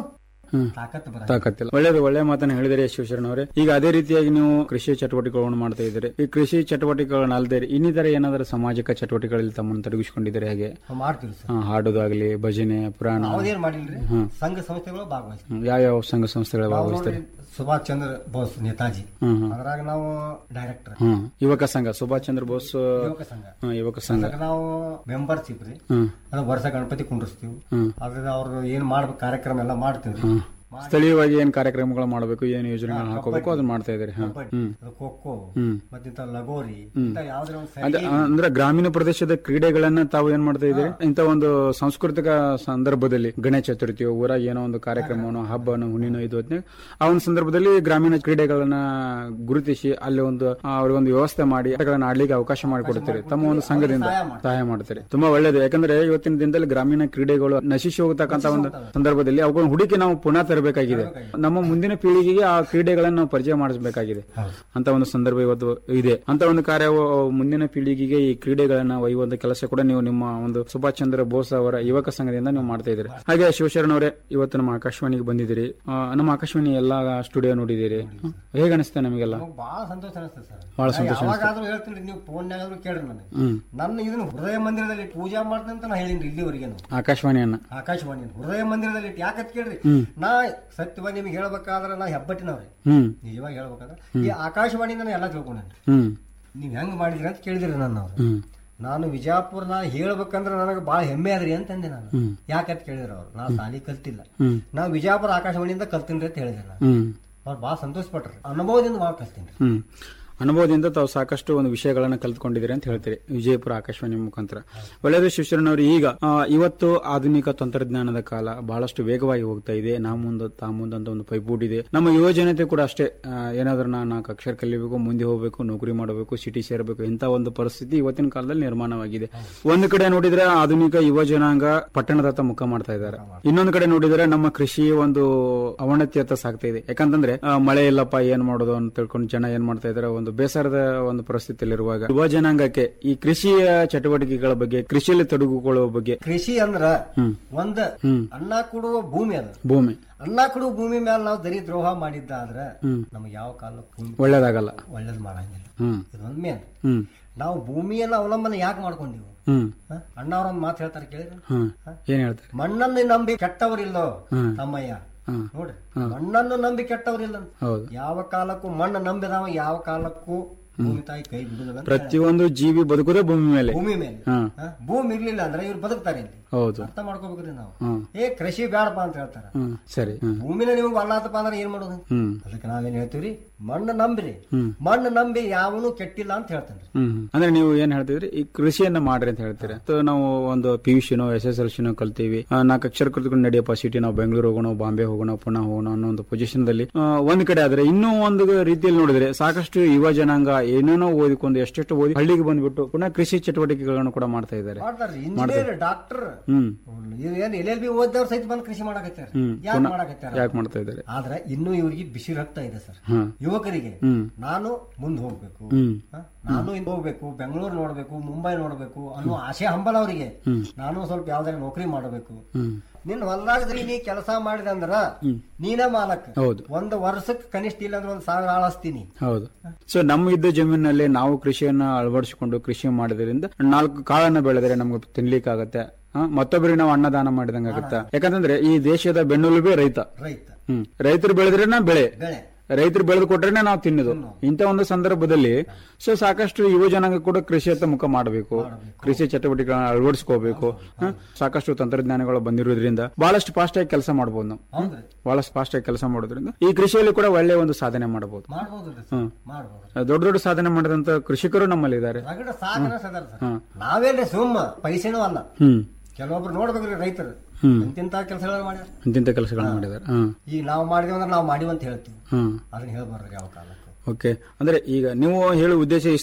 ತಾಕತ್ತು ಬರ ತಾಕತ್ತಿಲ್ಲ ಒಳ್ಳೇದು ಒಳ್ಳೆ ಮಾತನ್ನ ಹೇಳಿದರೆ ಶಿವಶರಣ ಅವರೇ ಈಗ ಅದೇ ರೀತಿಯಾಗಿ ನೀವು ಕೃಷಿ ಚಟುವಟಿಕೆಗಳನ್ನು ಮಾಡ್ತಾ ಇದ್ದೀರಿ ಈ ಕೃಷಿ ಚಟುವಟಿಕೆಗಳನ್ನ ಅಲ್ಲದೆ ಇನ್ನಿತರ ಏನಾದರೂ ಸಾಮಾಜಿಕ ಚಟುವಟಿಕೆಗಳಲ್ಲಿ ತಮ್ಮನ್ನು ತೊಡಗಿಸಿಕೊಂಡಿದ್ದಾರೆ ಹಾಗೆ ಮಾಡ್ತೀವಿ ಸರ್ ಹಾ, ಹಾಡೋದಾಗ್ಲಿ ಭಜನೆ ಪುರಾಣ ನಾವೇನ್ ಮಾಡಿಲ್ರಿ ಹ್ಮ್. ಸಂಘ ಸಂಸ್ಥೆಗಳು ಭಾಗವಹಿಸ್ತೀವಿ ಹ್ಮ್. ಯಾವ್ಯಾವ ಸಂಘ ಸಂಸ್ಥೆಗಳ ನಾವು ಭಾಗವಹಿಸ್ತಾರೆ ನೋಡ್ರಿ ಸುಭಾಷ್ ಚಂದ್ರ ಬೋಸ್ ನೇತಾಜಿ ಹ್ಮ್, ಹ್ಮ್. ಅದ್ರಾಗ ನಾವು ಡೈರೆಕ್ಟರ್ ಹ್ಮ್ ಯುವಕ ಸಂಘ ಸುಭಾಷ್ ಚಂದ್ರ ಬೋಸ್ ಯುವಕ ಸಂಘ. ಹ್ಮ್, ಯುವಕ ಸಂಘ ಅದ್ರಾಗ ನಾವು ಮೆಂಬರ್ಶಿಪ್ ರೀ ಹ್ಮ್. ಅದು ವರ್ಷ ಗಣಪತಿ ಕುಂಡ್ರಿಸ್ತೀವಿ ಹ್ಮ್. ಅದ್ರ ಅವ್ರು ಏನ್ ಮಾಡ್ಬೇಕು ಕಾರ್ಯಕ್ರಮ ಎಲ್ಲ ಮಾಡ್ತೀವಿ ಹ್ಮ್. ಸ್ಥಳೀಯವಾಗಿ ಏನ್ ಕಾರ್ಯಕ್ರಮಗಳು ಮಾಡಬೇಕು ಏನ್ ಯೋಜನೆಗಳನ್ನ ಹಾಕೋಬೇಕು ಅದನ್ನ ಮಾಡ್ತಾ ಇದ್ದಾರೆ ಹಾ. ಹ್ಮ್ ಖೋಖೋ ಹ್ಮ್. ಮತ್ತಿಂತ ಲಗೋರಿ ಹ್ಮ್. ಇಂಥ ಯಾವ್ದಾರ ಒಂದು ಅದ- ಸರಿ ಅಂದ್ರೆ ಗ್ರಾಮೀಣ ಪ್ರದೇಶದ ಕ್ರೀಡೆಗಳನ್ನ ತಾವು ಏನ್ ಮಾಡ್ತಾ ಇದ್ದೀರಿ ಇಂತ ಒಂದು ಸಾಂಸ್ಕೃತಿಕ ಸಂದರ್ಭದಲ್ಲಿ ಗಣೇಶ ಚತುರ್ಥಿಯೋ ಊರಾಗ ಏನೋ ಒಂದು ಕಾರ್ಯಕ್ರಮನೋ ಹಬ್ಬನೋ ಹುಣ್ಣಿನೋ ಇದು ಹೊತ್ನ್ಯಾಗ ಆ ಒಂದು ಸಂದರ್ಭದಲ್ಲಿ ಗ್ರಾಮೀಣ ಕ್ರೀಡೆಗಳನ್ನ ಗುರುತಿಸಿ ಅಲ್ಲಿ ಒಂದು ಆ, ಅವ್ರಿಗೊಂದು ವ್ಯವಸ್ಥೆ ಮಾಡಿ ಆಟಗಳನ್ನ ಆಡ್ಲಿಕ್ಕೆ ಅವಕಾಶ ಮಾಡಿಕೊಡ್ತೀರಿ ತಮ್ಮ ಒಂದು ಸಂಘದಿಂದ ಸಹಾಯ ಮಾಡ್ತಾರೆ ತುಂಬಾ ಒಳ್ಳೇದು ಯಾಕಂದ್ರೆ ಇವತ್ತಿನ ದಿನದಲ್ಲಿ ಗ್ರಾಮೀಣ ಕ್ರೀಡೆಗಳು ನಶಿಸಿ ಹೋಗತಕ್ಕಂತ ಒಂದು ಸಂದರ್ಭದಲ್ಲಿ ಅವುಗಳನ್ನ ಹುಡುಕಿ ನಾವು ಪುನಃ ತರಬೇಕಾಗಿದೆ ನಮ್ಮ ಮುಂದಿನ ಪೀಳಿಗೆಗೆ ಆ ಕ್ರೀಡೆಗಳನ್ನ ನಾವು ಪರಿಚಯ ಮಾಡಿಸಬೇಕಾಗಿದೆ ಅಂತ ಒಂದು ಸಂದರ್ಭ ಇವತ್ತು ಇದೆ ಅಂತ ಒಂದು ಕಾರ್ಯ ಮುಂದಿನ ಪೀಳಿಗೆಗೆ ಈ ಕ್ರೀಡೆಗಳನ್ನ ಒಯ್ಯುವಂತ ಕೆಲಸ ಕೂಡ ನೀವು ನಿಮ್ಮ ಒಂದು ಸುಭಾಷ್ ಚಂದ್ರ ಬೋಸ್ ಅವರ ಯುವಕ ಸಂಘದಿಂದ ನೀವು ಮಾಡ್ತಾ ಇದ್ದೀರಿ ಹಾಗೆ ಶಿವಶರಣ ಅವರೇ ಇವತ್ತು ನಮ್ಮ ಆಕಾಶವಾಣಿಗೆ ಬಂದಿದ್ದೀರಿ ಆ, ನಮ್ಮ ಆಕಾಶವಾಣಿ ಎಲ್ಲಾ ಸ್ಟುಡಿಯೋ ನೋಡಿದ್ದೀರಿ ಹೇಗೆ ಅನಿಸ್ತಾ ನಮಗೆಲ್ಲ ಬಹಳ ಸಂತೋಷ ಅನಿಸ್ತದೆ ಸರ್ ಬಹಳ ನಾ ಸಂತೋಷ ಯಾವಾಗಾದ್ರೂ ಹೇಳ್ತೀನಿ ನೀವು ಫೋನ್ಯಾಗಾದ್ರೂ ಕೇಳ್ರಿ ನನಗೆ ಹ್ಮ್ ನನ್ನ ಇದನ್ನ ಹೃದಯ ಮಂದಿರದಲ್ಲಿ ಪೂಜಾ ಮಾಡ್ತೀನಿ ಅಂತ ನಾ ಹೇಳಿನ್ರಿ ಇಲ್ಲಿವರೆಗೆ ಆಕಾಶವಾಣಿಯನ್ನ ಆಕಾಶವಾಣಿ ಹೃದಯ ಮಂದಿರದಲ್ಲಿ ಇಟ್ಟು ಯಾಕತ್ ಕೇಳ್ರಿ ಹ್ಮ್. ನಾ ಸತ್ಯವಾಗಿ ನಿಮ್ಗೆ ಹೇಳ್ಬೇಕಾದ್ರೆ ನಾ ಹೆಬ್ಬಟ್ಟಿನವ್ರಿ ಹ್ಮ್ ನಿಜವಾಗಿ ಹೇಳ್ಬೇಕಾದ್ರೆ ಈ ಆಕಾಶವಾಣಿಯಿಂದ ನಾ ಎಲ್ಲ ತಿಳ್ಕೊಂಡೇನ್ರಿ ಹ್ಮ್ ನೀವ್ ಹೆಂಗ್ ಮಾಡಿದ್ರಿ ಅಂತ ಕೇಳಿದ್ರಿ ನನ್ನ ಅವ್ರು ಹ್ಮ್ ನಾನು ವಿಜಾಪುರ ನಾ ಹೇಳ್ಬೇಕಂದ್ರೆ ನನಗೆ ಬಹಳ ಹೆಮ್ಮೆ ಆದ್ರಿ ಅಂತಂದೆ ನಾನು ಹ್ಮ್. ಯಾಕಂತ ಕೇಳಿದ್ರು ಅವ್ರು ನಾ ಸಾಲಿ ಕಲ್ತಿಲ್ಲ ಹ್ಮ್. ನಾ ವಿಜಾಪುರ ಆಕಾಶವಾಣಿಯಿಂದ ಕಲ್ತೀನಿ ಅಂತ ಹೇಳಿದ್ರು ನಾನು ಹ್ಮ್ ಅವ್ರು ಬಹಳ ಸಂತೋಷ ಪಟ್ರು ಅನುಭವದಿಂದ ಬಹಳ ಕಲ್ತೀನಿ ಹ್ಮ್ ಅನುಭವದಿಂದ ತಾವು ಸಾಕಷ್ಟು ಒಂದು ವಿಷಯಗಳನ್ನ ಕಲ್ತ್ಕೊಂಡಿದ್ದೀರಿ ಅಂತ ಹೇಳ್ತೀರಿ ವಿಜಯಪುರ ಆಕಾಶವಾಣಿ ಮುಖಾಂತರ ಒಳ್ಳೆಯದು ಶಿವಶರಣವರು ಈಗ ಆ, ಇವತ್ತು ಆಧುನಿಕ ತಂತ್ರಜ್ಞಾನದ ಕಾಲ ಬಹಳಷ್ಟು ವೇಗವಾಗಿ ಹೋಗ್ತಾ ಇದೆ ನಾ ಮುಂದೆ ತಾ ಮುಂದೆ ಅಂತ ಒಂದು ಪೈಪೋಟ್ ಇದೆ ನಮ್ಮ ಯುವ ಜನತೆ ಕೂಡ ಅಷ್ಟೇ ಆ, ಏನಾದ್ರೂ ನಾ ನಾಲ್ಕು ಅಕ್ಷರ ಕಲಿಬೇಕು ಮುಂದೆ ಹೋಗಬೇಕು ನೌಕರಿ ಮಾಡಬೇಕು ಸಿಟಿ ಸೇರಬೇಕು ಇಂಥ ಒಂದು ಪರಿಸ್ಥಿತಿ ಇವತ್ತಿನ ಕಾಲದಲ್ಲಿ ನಿರ್ಮಾಣವಾಗಿದೆ ಒಂದು ಕಡೆ ನೋಡಿದ್ರೆ ಆಧುನಿಕ ಯುವ ಜನಾಂಗ ಪಟ್ಟಣದತ್ತ ಮುಖ ಮಾಡ್ತಾ ಇದ್ದಾರೆ ಇನ್ನೊಂದು ಕಡೆ ನೋಡಿದ್ರೆ ನಮ್ಮ ಕೃಷಿ ಒಂದು ಅವನತಿಯತ್ತ ಸಾಗ್ತಾ ಇದೆ ಯಾಕಂತಂದ್ರೆ ಆ, ಮಳೆ ಇಲ್ಲಪ್ಪ ಏನ್ ಮಾಡೋದು ಅಂತ ತಿಳ್ಕೊಂಡು ಜನ ಏನ್ ಮಾಡ್ತಾ ಇದಾರೆ ಒಂದು ಬೇಸರದ ಒಂದು ಪರಿಸ್ಥಿತಿಯಲ್ಲಿರುವಾಗ ಯುವ ಜನಾಂಗಕ್ಕೆ ಈ ಕೃಷಿಯ ಚಟುವಟಿಕೆಗಳ ಬಗ್ಗೆ ಕೃಷಿಯಲ್ಲಿ ತೊಡಗಿಕೊಳ್ಳುವ ಬಗ್ಗೆ ಕೃಷಿ ಅಂದ್ರ ಹ್ಮ್ ಒಂದ್ ಹ್ಮ್ ಅನ್ನ ಕೊಡುವ ಭೂಮಿ ಅದ ಭೂಮಿ ಅನ್ನ ಕೊಡುವ ಭೂಮಿ ಮೇಲೆ ನಾವು ದರಿ ದ್ರೋಹ ಮಾಡಿದ್ದ ಆದ್ರ ಹ್ಮ್. ನಮ್ಗೆ ಯಾವ ಕಾಲಕ್ಕೂ ಒಳ್ಳೇದಾಗಲ್ಲ ಒಳ್ಳೇದ್ ಮಾಡಂಗಿಲ್ಲ ಹ್ಮ್ ಇದೊಂದ್ ಮೇನ್ ಹ್ಮ್ ನಾವು ಭೂಮಿಯನ್ನ ಅವಲಂಬನೆ ಯಾಕೆ ಮಾಡ್ಕೊಂಡಿವು ಹ್ಮ್ ಹ? ಅಣ್ಣ ಅವ್ರೊಂದ್ ಮಾತು ಹೇಳ್ತಾರೆ ಕೇಳಿದ್ರೆ ಹ್ಮ್ ಏನ್ ಹೇಳ್ತಾರೆ ಮಣ್ಣನ್ನು ನಂಬಿ ಕೆಟ್ಟವರಿಲ್ಲೋ ಹ್ಮ್. ತಮ್ಮಯ್ಯ ಹ್ಮ್. ನೋಡ್ರಿ ಹ್ಮ್. ಮಣ್ಣನ್ನು ನಂಬಿ ಕೆಟ್ಟವರಿಲ್ಲ ಅಂತ. ಹೌದು ಯಾವ ಕಾಲಕ್ಕೂ ಮಣ್ಣು ನಂಬಿದವ ಯಾವ ಕಾಲಕ್ಕೂ ಭೂಮಿ ತಾಯಿ ಕೈ ಬಿಡುದಿಲ್ಲ ಅಂತ ಪ್ರತಿಯೊಂದು ಜೀವಿ ಬದುಕುದೇ ಭೂಮಿ ಮೇಲೆ ಭೂಮಿ ಮೇಲೆ ಹಾ ಹ? ಭೂಮಿ ಇರ್ಲಿಲ್ಲ ಅಂದ್ರೆ ಇವ್ರು ಬದುಕ್ತಾರೆ ಇಲ್ಲಿ ಹೌದು ಅರ್ಥ ಮಾಡ್ಕೋಬೇಕ್ರಿ ನಾವು ಹ್ಮ್ ಏ ಕೃಷಿ ಬ್ಯಾಡಪ್ಪ ಅಂತ ಹೇಳ್ತಾರ ಹ್ಮ್ ಸರಿ ಹ್ಮ್ ಭೂಮಿನ ನಿಮ್ಗೆ ಅಲ್ಲಾತಪ್ಪ ಅಂದ್ರೆ ಏನ್ ಮಾಡೋದು ಹ್ಮ್ ಅದಕ್ಕೆ ನಾವೇನ್ ಹೇಳ್ತೀವ್ರಿ ಮಣ್ಣು ನಂಬ್ರಿ ಹ್ಮ್ ಮಣ್ಣು ನಂಬಿ ಯಾವನು ಕೆಟ್ಟಿಲ್ಲ ಅಂತ ಹೇಳ್ತೇನ್ರಿ ಹ್ಮ್ ಹ್ಮ್. ಅಂದ್ರೆ ನೀವು ಏನ್ ಹೇಳ್ತಿದ್ರಿ ಈ ಕೃಷಿಯನ್ನ ಮಾಡ್ರಿ ಅಂತ ಹೇಳ್ತೀರಾ ಅಥವಾ ನಾವು ಒಂದು ಪಿ ಯು ಸಿನೋ ಎಸ್ ಎಸ್ ಎಲ್ ಸಿನೋ ಕಲ್ತೀವಿ ಆ, ನಾಲ್ಕು ಅಕ್ಷರ ಕಲ್ತ್ಕೊಂಡು ನಡಿಯಪ್ಪ ಸಿಟಿ ನಾವು ಬೆಂಗಳೂರು ಹೋಗೋಣ ಬಾಂಬೆ ಹೋಗೋಣ ಪುನಃ ಹೋಗೋಣ ಅನ್ನೋ ಒಂದು ಪೊಸಿಷನ್ ದಲ್ಲಿ ಆ, ಒಂದ್ ಕಡೆ ಆದ್ರೆ ಇನ್ನೂ ಒಂದು ರೀತಿಯಲ್ಲಿ ನೋಡಿದ್ರೆ ಸಾಕಷ್ಟು ಯುವ ಜನಾಂಗ ಏನೇನೋ ಓದಿಕೊಂಡು ಎಷ್ಟೆಷ್ಟು ಓದಿ ಹಳ್ಳಿಗೆ ಬಂದ್ಬಿಟ್ಟು ಪುನಃ ಕೃಷಿ ಚಟುವಟಿಕೆಗಳನ್ನು ಕೂಡ ಮಾಡ್ತಾ ಇದ್ದಾರೆ ಮಾಡ್ತಾರ್ರಿ ಮಾಡ್ತಾರೆ. ಇಂಜಿನಿಯರ್ ಡಾಕ್ಟರ್ ಹ್ಮ್ ಏನ್ ಎಲ್ ಎಲ್ ಬಿ ಓದ್ದವ್ರು ಸಹಿತ ಬಂದು ಕೃಷಿ ಮಾಡಕತ್ತಾರ ಹ್ಮ್ ಯಾಕೆ ಪುನಃ ಮಾಡಕತ್ತಾರ ಯಾಕೆ ಮಾಡ್ತಾ ಇದ್ದಾರೆ ಆದ್ರೆ ಇನ್ನೂ ಇವ್ರಿಗೆ ಬಿಸಿ ರಕ್ತ ಇದೆ ಸರ್ ಹ್ಮ್ ಯುವಕರಿಗೆ ಹ್ಮ್ ನಾನು ಮುಂದೆ ಹೋಗ್ಬೇಕು ಹ್ಮ್ ಹ? ನಾನು ಇನ್ನು ಹೋಗ್ಬೇಕು ಬೆಂಗಳೂರು ನೋಡ್ಬೇಕು ಮುಂಬೈ ನೋಡ್ಬೇಕು ಅನ್ನೋ ಆಸೆ ಹಂಬಲ ಅವರಿಗೆ ಹ್ಮ್. ನಾನು ಸ್ವಲ್ಪ ಯಾವ್ದಾರ ನೌಕರಿ ಮಾಡಬೇಕು ಹ್ಮ್ ನಿನ್ ಹೊಲ್ದಾಗದ್ರಿ ನೀ ಕೆಲಸ ಮಾಡಿದಂದ್ರ ನೀನ ಮಾಲಕ್ ಹೌದು. ಒಂದು ವರ್ಷಕ್ಕೆ ಕನಿಷ್ಠ ಇಲ್ಲ ಅಂದ್ರೆ ಒಂದ್ ಸಾವಿರ ಆಳಸ್ತೀನಿ ಹೌದು ಸೊ ನಮ್ಮ ಇದ್ದ ಜಮೀನಲ್ಲಿ ನಾವು ಕೃಷಿಯನ್ನ ಅಳವಡಿಸಿಕೊಂಡು ಕೃಷಿ ಮಾಡೋದ್ರಿಂದ ನಾಲ್ಕು ಕಾಳನ್ನ ಬೆಳೆದ್ರೆ ನಮ್ಗೆ ತಿನ್ಲಿಕ್ಕಾಗತ್ತೆ ಆ, ಮತ್ತೊಬ್ಬರಿಗೆ ನಾವು ಅನ್ನದಾನ ಮಾಡಿದಂಗ ಆಗುತ್ತ ಯಾಕಂತಂದ್ರೆ ಈ ದೇಶದ ಬೆನ್ನೆಲುಬೇ ರೈತ ರೈತ ಹ್ಮ್ ರೈತರು ಬೆಳೆದ್ರೇನ ಬೆಳೆ ಬೆಳೆ ರೈತರು ಬೆಳೆದು ಕೊಟ್ರೇನೆ ನಾವು ತಿನ್ನೋದು ಇಂಥ ಒಂದು ಸಂದರ್ಭದಲ್ಲಿ ಸೊ ಸಾಕಷ್ಟು ಯುವ ಜನಾಂಗ ಕೂಡ ಕೃಷಿಯತ್ತ ಮುಖ ಮಾಡಬೇಕು ಕೃಷಿ ಚಟುವಟಿಕೆಗಳನ್ನ ಅಳವಡಿಸ್ಕೋಬೇಕು ಹ? ಸಾಕಷ್ಟು ತಂತ್ರಜ್ಞಾನಗಳು ಬಂದಿರೋದ್ರಿಂದ ಬಹಳಷ್ಟು ಫಾಸ್ಟ್ ಆಗಿ ಕೆಲಸ ಮಾಡಬಹುದು ನಾವು ಹ್ಮ್? ಹೌದ್ರಿ. ಬಹಳಷ್ಟು ಫಾಸ್ಟ್ ಆಗಿ ಕೆಲಸ ಮಾಡೋದ್ರಿಂದ ಈ ಕೃಷಿಯಲ್ಲಿ ಕೂಡ ಒಳ್ಳೆ ಒಂದು ಸಾಧನೆ ಮಾಡಬಹುದು ಮಾಡ್ಬೋದು ಹ್ಮ್. ಮಾಡ್ಬೋದು ದೊಡ್ಡ ದೊಡ್ಡ ಸಾಧನೆ ಮಾಡಿದಂತ ಕೃಷಿಕರು ನಮ್ಮಲ್ಲಿ ಇದ್ದಾರೆ ರಗಡ ಸಾಧನ ಸದರ ಸರ್ ಹ್ಮ್. ನಾವೇನ್ರಿ ಸುಮ್ಮ ಪೈಸೆನೂ ಅಲ್ಲ ಹ್ಮ್ ಕೆಲವೊಬ್ರು ನೋಡ್ಬೇಕ್ರಿ ರೈತರು ಹ್ಮ್. ಇಂತಿಂತ ಕೆಲಸಗಳು ಮಾಡ್ಯಾರ ಇಂತಿಂತ ಕೆಲಸಗಳನ್ನ ಮಾಡಿದ್ದಾರೆ ಹ್ಮ್ ಈಗ ನಾವು ಮಾಡಿದ್ವಿ ಅಂದ್ರೆ ನಾವು ಮಾಡಿವಿ ಅಂತ ಹೇಳ್ತೀವಿ ಹ್ಮ್ ಅದನ್ನ ಹೇಳ್ಬಾರ್ದು ಯಾವ ಕಾಲಕ್ಕೂ ಓಕೆ ಅಂದ್ರೆ ಈಗ ನೀವು ಹೇಳುವ ಉದ್ದೇಶ ಇಷ್ಟೇ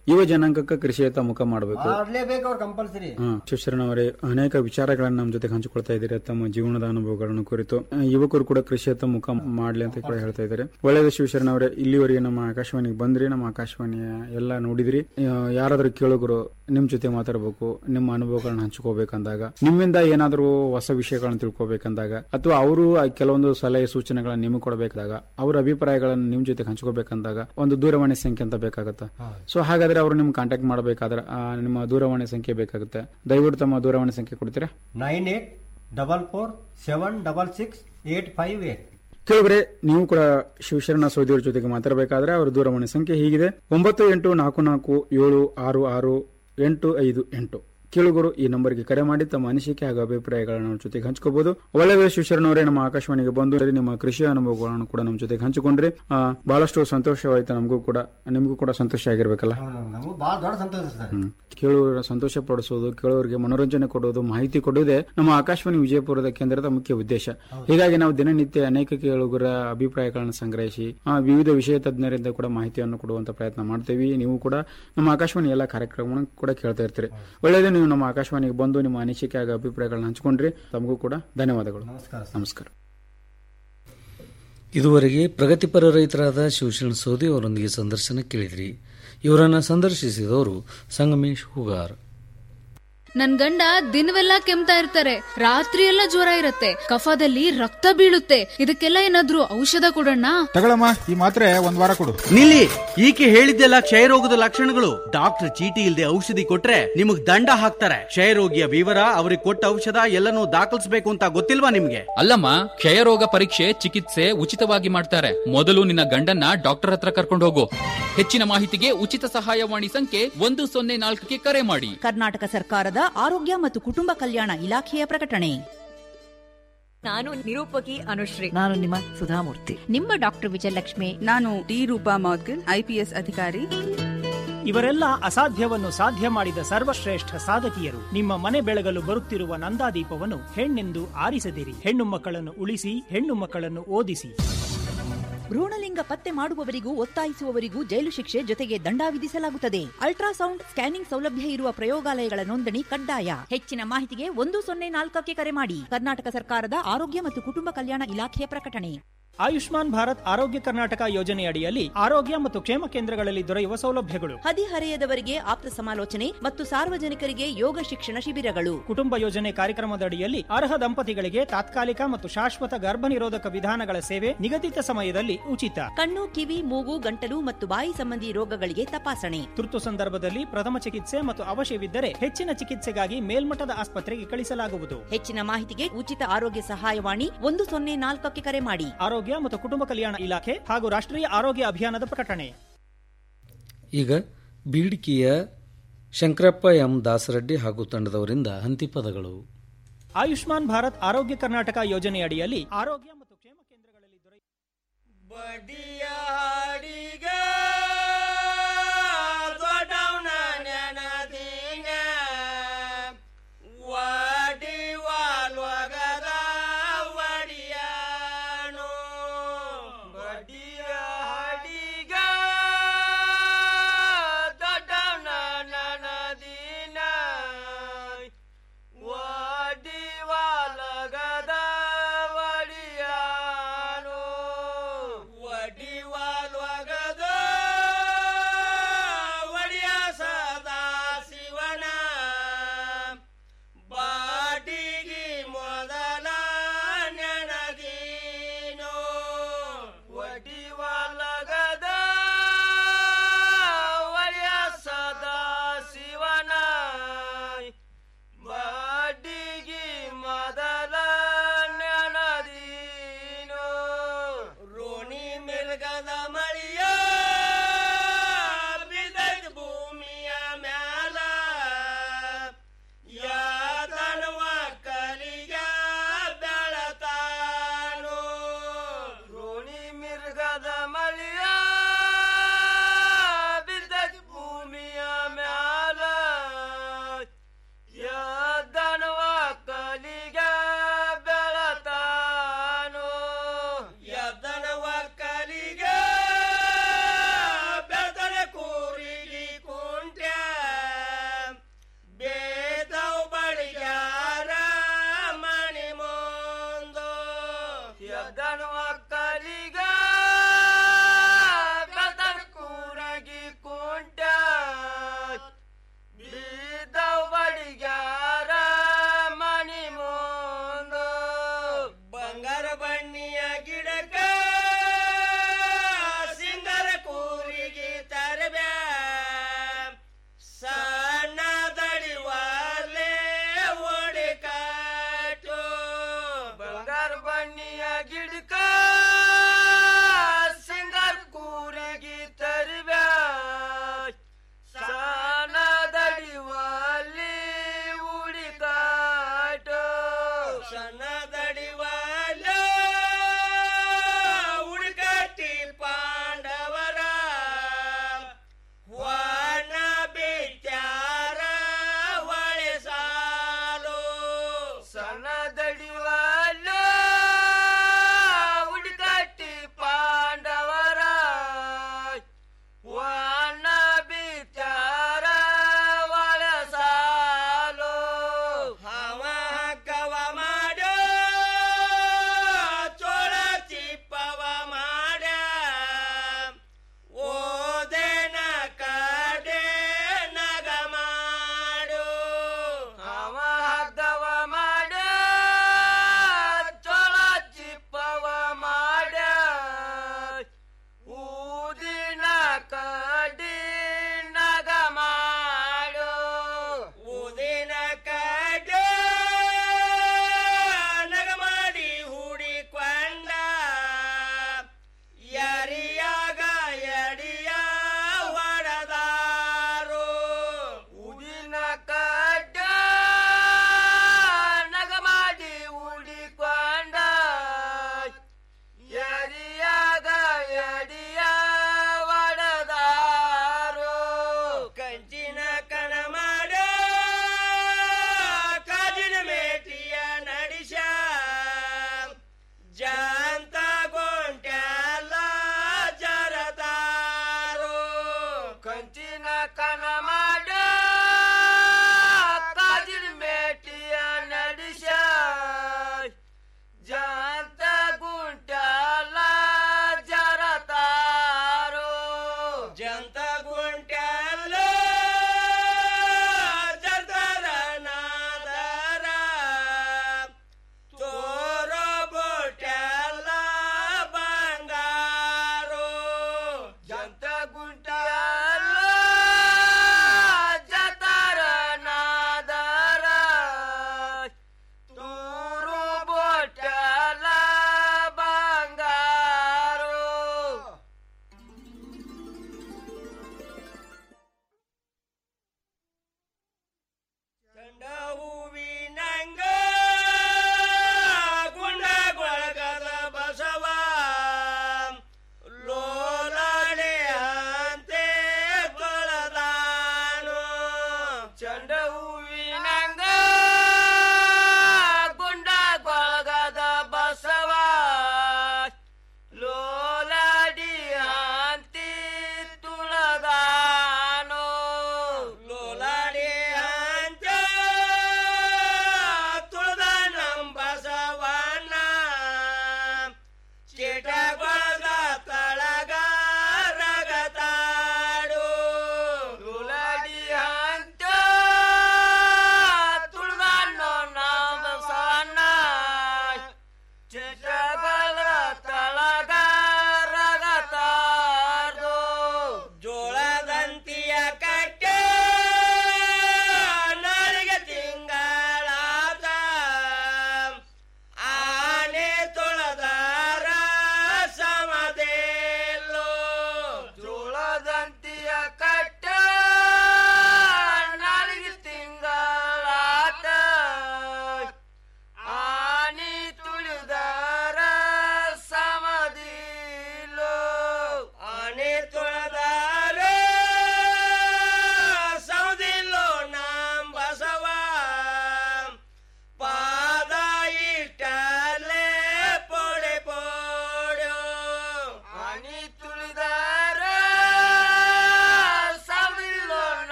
ಯುವ ಜನಾಂಗಕ್ಕೆ ಕೃಷಿಯತ್ತ ಮುಖ ಮಾಡಬೇಕು ಮಾಡ್ಲೇಬೇಕು ಅವ್ರು ಕಂಪಲ್ಸರಿ ಹಾ ಶಿವಶರಣ ಅವರೇ ಅನೇಕ ವಿಚಾರಗಳನ್ನು ನಮ್ಮ ಜೊತೆ ಹಂಚಿಕೊಳ್ತಾ ಇದ್ದೀರಾ ತಮ್ಮ ಜೀವನದ ಅನುಭವಗಳನ್ನು ಕುರಿತು ಆ, ಯುವಕರು ಕೂಡ ಕೃಷಿಯತ್ತ ಮುಖ ಮಾಡಲಿ ಅಂತ ಕೂಡ ಹೇಳ್ತಾ ಇದ್ದಾರೆ ಒಳ್ಳೆಯದು ಶಿವಶರಣ ಅವರೇ ಇಲ್ಲಿವರೆಗೆ ನಮ್ಮ ಆಕಾಶವಾಣಿಗೆ ಬಂದ್ರಿ ನಮ್ಮ ಆಕಾಶವಾಣಿಯ ಎಲ್ಲ ನೋಡಿದ್ರಿ ಆ, ಯಾರಾದ್ರೂ ಕೇಳುಗರು ನಿಮ್ ಜೊತೆ ಮಾತಾಡಬೇಕು ನಿಮ್ಮ ಅನುಭವಗಳನ್ನ ಹಂಚ್ಕೋಬೇಕಂದಾಗ ನಿಮ್ಮಿಂದ ಏನಾದರೂ ಹೊಸ ವಿಷಯಗಳನ್ನ ತಿಳ್ಕೊಬೇಕಂದಾಗ ಅಥವಾ ಅವರು ಕೆಲವೊಂದು ಸಲಹೆ ಸೂಚನೆಗಳನ್ನ ನಿಮಗೆ ಕೊಡಬೇಕಾದಾಗ ಅವರ ಅಭಿಪ್ರಾಯಗಳನ್ನು ನಿಮ್ ಜೊತೆ ಹಂಚ್ಕೋಬೇಕಂದಾಗ ಒಂದು ದೂರವಾಣಿ ಸಂಖ್ಯೆ ಅಂತ ಬೇಕಾಗತ್ತೆ ಸೊ ಹಾಗಾದ್ರೆ ಅವರು ನಿಮ್ಗೆ ಕಾಂಟ್ಯಾಕ್ಟ್ ಮಾಡಬೇಕಾದ್ರೆ ಆ, ನಿಮ್ಮ ದೂರವಾಣಿ ಸಂಖ್ಯೆ ಬೇಕಾಗುತ್ತೆ ದಯವಿಟ್ಟು ತಮ್ಮ ದೂರವಾಣಿ ಸಂಖ್ಯೆ ಕೊಡ್ತೀರಾ nine eight double four seven double six eight five eight ಕೆಲವರೆ ನೀವು ಕೂಡ ಶಿವಶರಣ ಸೋದಿಯವರ ಜೊತೆಗೆ ಮಾತಾಡಬೇಕಾದ್ರೆ ಅವರ ದೂರವಾಣಿ ಸಂಖ್ಯೆ ಹೀಗಿದೆ ಒಂಬತ್ತು ಎಂಟು ನಾಲ್ಕು ನಾಲ್ಕು ಏಳು ಆರು ಆರು ಎಂಟು ಐದು ಎಂಟು ಕೇಳುಗರು ಈ ನಂಬರ್ಗೆ ಕರೆ ಮಾಡಿ ತಮ್ಮ ಅನಿಸಿಕೆ ಹಾಗೂ ಅಭಿಪ್ರಾಯಗಳನ್ನು ನಮ್ಮ ಜೊತೆಗೆ ಹಂಚ್ಕೋಬಹುದು ಒಳ್ಳೆಯ ಶಿವಶರಣವರೇ ನಮ್ಮ ಆಕಾಶವಾಣಿಗೆ ಬಂದು ನಿಮ್ಮ ಕೃಷಿ ಅನುಭವಗಳನ್ನು ಕೂಡ ನಮ್ಮ ಜೊತೆಗೆ ಹಂಚಿಕೊಂಡ್ರಿ ಆ, ಬಹಳಷ್ಟು ಸಂತೋಷವಾಯ್ತು ನಮಗೂ ಕೂಡ ನಿಮಗೂ ಕೂಡ ಸಂತೋಷ ಆಗಿರ್ಬೇಕಲ್ಲ ನಮಗೂ ಬಹಳ ದೊಡ್ಡ ಸಂತೋಷ ಸರ್ ಹ್ಮ್. ಕೇಳುವರ ಸಂತೋಷ ಪಡಿಸೋದು ಕೇಳುವರಿಗೆ ಮನೋರಂಜನೆ ಕೊಡೋದು ಮಾಹಿತಿ ಕೊಡುವುದೇ ನಮ್ಮ ಆಕಾಶವಾಣಿ ವಿಜಯಪುರದ ಕೇಂದ್ರದ ಮುಖ್ಯ ಉದ್ದೇಶ ಹೀಗಾಗಿ ನಾವು ದಿನನಿತ್ಯ ಅನೇಕ ಕೇಳುಗರ ಅಭಿಪ್ರಾಯಗಳನ್ನು ಸಂಗ್ರಹಿಸಿ ಆ, ವಿವಿಧ ವಿಷಯ ತಜ್ಞರಿಂದ ಕೂಡ ಮಾಹಿತಿಯನ್ನು ಕೊಡುವಂತ ಪ್ರಯತ್ನ ಮಾಡ್ತೇವೆ ನೀವು ಕೂಡ ನಮ್ಮ ಆಕಾಶವಾಣಿ ಎಲ್ಲ ಕಾರ್ಯಕ್ರಮಗಳನ್ನು ಕೂಡ ಕೇಳ್ತಾ ಇರ್ತೀರಿ ಒಳ್ಳೆಯದು ನೀವು ನಮ್ಮ ಆಕಾಶವಾಣಿಗೆ ಬಂದು ನಿಮ್ಮ ಅನಿಸಿಕೆ ಹಾಗೂ ಅಭಿಪ್ರಾಯಗಳನ್ನ ಹಂಚಿಕೊಂಡ್ರಿ ತಮಗೂ ಕೂಡ ಧನ್ಯವಾದಗಳು ನಮಸ್ಕಾರ ನಮಸ್ಕಾರ ಇದುವರೆಗೆ ಪ್ರಗತಿಪರ ರೈತರಾದ ಶಿವಶರಣ ಸೋದಿ ಅವರೊಂದಿಗೆ ಸಂದರ್ಶನ ಕೇಳಿದ್ರಿ ಇವರನ್ನ ಸಂದರ್ಶಿಸಿದವರು ಸಂಗಮೇಶ್ ಹೂಗಾರ್ ನನ್ ಗಂಡ ದಿನವೆಲ್ಲ ಕೆಮ್ತಾ ಇರ್ತಾರೆ ರಾತ್ರಿ ಎಲ್ಲ ಜ್ವರ ಇರತ್ತೆ ಕಫದಲ್ಲಿ ರಕ್ತ ಬೀಳುತ್ತೆ ಇದಕ್ಕೆಲ್ಲ ಏನಾದ್ರೂ ಔಷಧ ಕೊಡೋಣ ತಗೊಳಮ್ಮ ಈ ಮಾತ್ರೆ ಒಂದ್ ವಾರ ಕೊಡು ನಿಲ್ಲಿ ಈಕೆ ಹೇಳಿದ್ದೆಲ್ಲ ಕ್ಷಯರೋಗದ ಲಕ್ಷಣಗಳು ಡಾಕ್ಟರ್ ಚೀಟಿ ಇಲ್ಲದೆ ಔಷಧಿ ಕೊಟ್ರೆ ನಿಮಗ್ ದಂಡ ಹಾಕ್ತಾರೆ ಕ್ಷಯರೋಗಿಯ ವಿವರ ಅವ್ರಿಗೆ ಕೊಟ್ಟ ಔಷಧ ಎಲ್ಲನೂ ದಾಖಲಿಸಬೇಕು ಅಂತ ಗೊತ್ತಿಲ್ವಾ ನಿಮ್ಗೆ ಅಲ್ಲಮ್ಮ ಕ್ಷಯರೋಗ ಪರೀಕ್ಷೆ ಚಿಕಿತ್ಸೆ ಉಚಿತವಾಗಿ ಮಾಡ್ತಾರೆ ಮೊದಲು ನಿನ್ನ ಗಂಡನ್ನ ಡಾಕ್ಟರ್ ಹತ್ರ ಕರ್ಕೊಂಡು ಹೋಗು ಹೆಚ್ಚಿನ ಮಾಹಿತಿಗೆ ಉಚಿತ ಸಹಾಯವಾಣಿ ಸಂಖ್ಯೆ ಒಂದು ಸೊನ್ನೆ ನಾಲ್ಕಕ್ಕೆ ಕರೆ ಮಾಡಿ ಕರ್ನಾಟಕ ಸರ್ಕಾರದ ಆರೋಗ್ಯ ಮತ್ತು ಕುಟುಂಬ ಕಲ್ಯಾಣ ಇಲಾಖೆಯ ಪ್ರಕಟಣೆ ನಾನು ನಿರೂಪಕಿ ಅನುಶ್ರೀ ನಾನು ನಿಮ್ಮ ಸುಧಾಮೂರ್ತಿ ನಿಮ್ಮ ಡಾಕ್ಟರ್ ವಿಜಯಲಕ್ಷ್ಮಿ ನಾನು ಡಿ ರೂಪಾ ಮೌದ್ಗಿಲ್ ಐಪಿಎಸ್ ಅಧಿಕಾರಿ ಇವರೆಲ್ಲ ಅಸಾಧ್ಯವನ್ನು ಸಾಧ್ಯ ಮಾಡಿದ ಸರ್ವಶ್ರೇಷ್ಠ ಸಾಧಕಿಯರು ನಿಮ್ಮ ಮನೆ ಬೆಳಗಲು ಬರುತ್ತಿರುವ ನಂದಾದೀಪವನ್ನು ಹೆಣ್ಣೆಂದು ಆರಿಸದಿರಿ ಹೆಣ್ಣು ಮಕ್ಕಳನ್ನು ಉಳಿಸಿ ಹೆಣ್ಣು ಮಕ್ಕಳನ್ನು ಓದಿಸಿ ಭ್ರೂಣಲಿಂಗ ಪತ್ತೆ ಮಾಡುವವರಿಗೂ ಒತ್ತಾಯಿಸುವವರಿಗೂ ಜೈಲು ಶಿಕ್ಷೆ ಜೊತೆಗೆ ದಂಡ ವಿಧಿಸಲಾಗುತ್ತದೆ ಅಲ್ಟ್ರಾಸೌಂಡ್ ಸ್ಕ್ಯಾನಿಂಗ್ ಸೌಲಭ್ಯ ಇರುವ ಪ್ರಯೋಗಾಲಯಗಳ ನೋಂದಣಿ ಕಡ್ಡಾಯ ಹೆಚ್ಚಿನ ಮಾಹಿತಿಗೆ ಒಂದು ಸೊನ್ನೆ ನಾಲ್ಕಕ್ಕೆ ಕರೆ ಮಾಡಿ ಕರ್ನಾಟಕ ಸರ್ಕಾರದ ಆರೋಗ್ಯ ಮತ್ತು ಕುಟುಂಬ ಕಲ್ಯಾಣ ಇಲಾಖೆಯ ಪ್ರಕಟಣೆ ಆಯುಷ್ಮಾನ್ ಭಾರತ್ ಆರೋಗ್ಯ ಕರ್ನಾಟಕ ಯೋಜನೆಯಡಿಯಲ್ಲಿ ಆರೋಗ್ಯ ಮತ್ತು ಕ್ಷೇಮ ಕೇಂದ್ರಗಳಲ್ಲಿ ದೊರೆಯುವ ಸೌಲಭ್ಯಗಳು ಹದಿಹರೆಯದವರಿಗೆ ಆಪ್ತ ಸಮಾಲೋಚನೆ ಮತ್ತು ಸಾರ್ವಜನಿಕರಿಗೆ ಯೋಗ ಶಿಕ್ಷಣ ಶಿಬಿರಗಳು ಕುಟುಂಬ ಯೋಜನೆ ಕಾರ್ಯಕ್ರಮದಡಿಯಲ್ಲಿ ಅರ್ಹ ದಂಪತಿಗಳಿಗೆ ತಾತ್ಕಾಲಿಕ ಮತ್ತು ಶಾಶ್ವತ ಗರ್ಭ ನಿರೋಧಕ ವಿಧಾನಗಳ ಸೇವೆ ನಿಗದಿತ ಸಮಯದಲ್ಲಿ ಉಚಿತ ಕಣ್ಣು ಕಿವಿ ಮೂಗು ಗಂಟಲು ಮತ್ತು ಬಾಯಿ ಸಂಬಂಧಿ ರೋಗಗಳಿಗೆ ತಪಾಸಣೆ ತುರ್ತು ಸಂದರ್ಭದಲ್ಲಿ ಪ್ರಥಮ ಚಿಕಿತ್ಸೆ ಮತ್ತು ಅವಶ್ಯವಿದ್ದರೆ ಹೆಚ್ಚಿನ ಚಿಕಿತ್ಸೆಗಾಗಿ ಮೇಲ್ಮಟ್ಟದ ಆಸ್ಪತ್ರೆಗೆ ಕಳಿಸಲಾಗುವುದು ಹೆಚ್ಚಿನ ಮಾಹಿತಿಗೆ ಉಚಿತ ಆರೋಗ್ಯ ಸಹಾಯವಾಣಿ ಒಂದು ಸೊನ್ನೆ ನಾಲ್ಕಕ್ಕೆ ಕರೆ ಮಾಡಿ ಆರೋಗ್ಯ ಮತ್ತು ಕುಟುಂಬ ಕಲ್ಯಾಣ ಇಲಾಖೆ ಹಾಗೂ ರಾಷ್ಟ್ರೀಯ ಆರೋಗ್ಯ ಅಭಿಯಾನದ ಪ್ರಕಟಣೆ ಈಗ ಬೀಡ್ಕಿಯ ಶಂಕರಪ್ಪ ಎಂ ದಾಸರೆಡ್ಡಿ ಹಾಗೂ ತಂಡದವರಿಂದ ಹಂತಿಪದಗಳು ಆಯುಷ್ಮಾನ್ ಭಾರತ್ ಆರೋಗ್ಯ ಕರ್ನಾಟಕ ಯೋಜನೆಯಡಿಯಲ್ಲಿ ಆರೋಗ್ಯ ಮತ್ತು ಕ್ಷೇಮ ಕೇಂದ್ರಗಳಲ್ಲಿ ಬಡ್ಡಿಯ ಹಾಡಿಗ ದೊಡ್ಡವನ ನೆನದಿಂಗ ವಾಡಿ ವಾಲ್ವಗದ ವಡಿಯಾನು ಬಡ್ಡಿಯ ಹಾಡಿಗ ದೊಡ್ಡವನ ನೆನದಿನ ವಾಡಿ ವಾಲಗದ ವಡಿಯಾನು ವಡಿ ವಾಲ್ವಗದ ದನು ಅಕ್ಕಲಿಗ ಬೆದನ ಕೂರಗಿ ಕುಂಟ ಬೀದವ್ ಬಡಿಗ್ಯಾರ ಮನಿ ಮುಂದ ಬಂಗಾರ ಬಣ್ಣಿಯ ಗಿಡಕ ಸಿಂಗರ ಕೂರಿಗೆ ತರಬ್ಯಾ ಸಣ್ಣ ದಡಿವಾಲೆ ಓಡಿ ಕಾಟು ಬಂಗಾರ ಬಣ್ಣಿಯ ಗಿಡಕ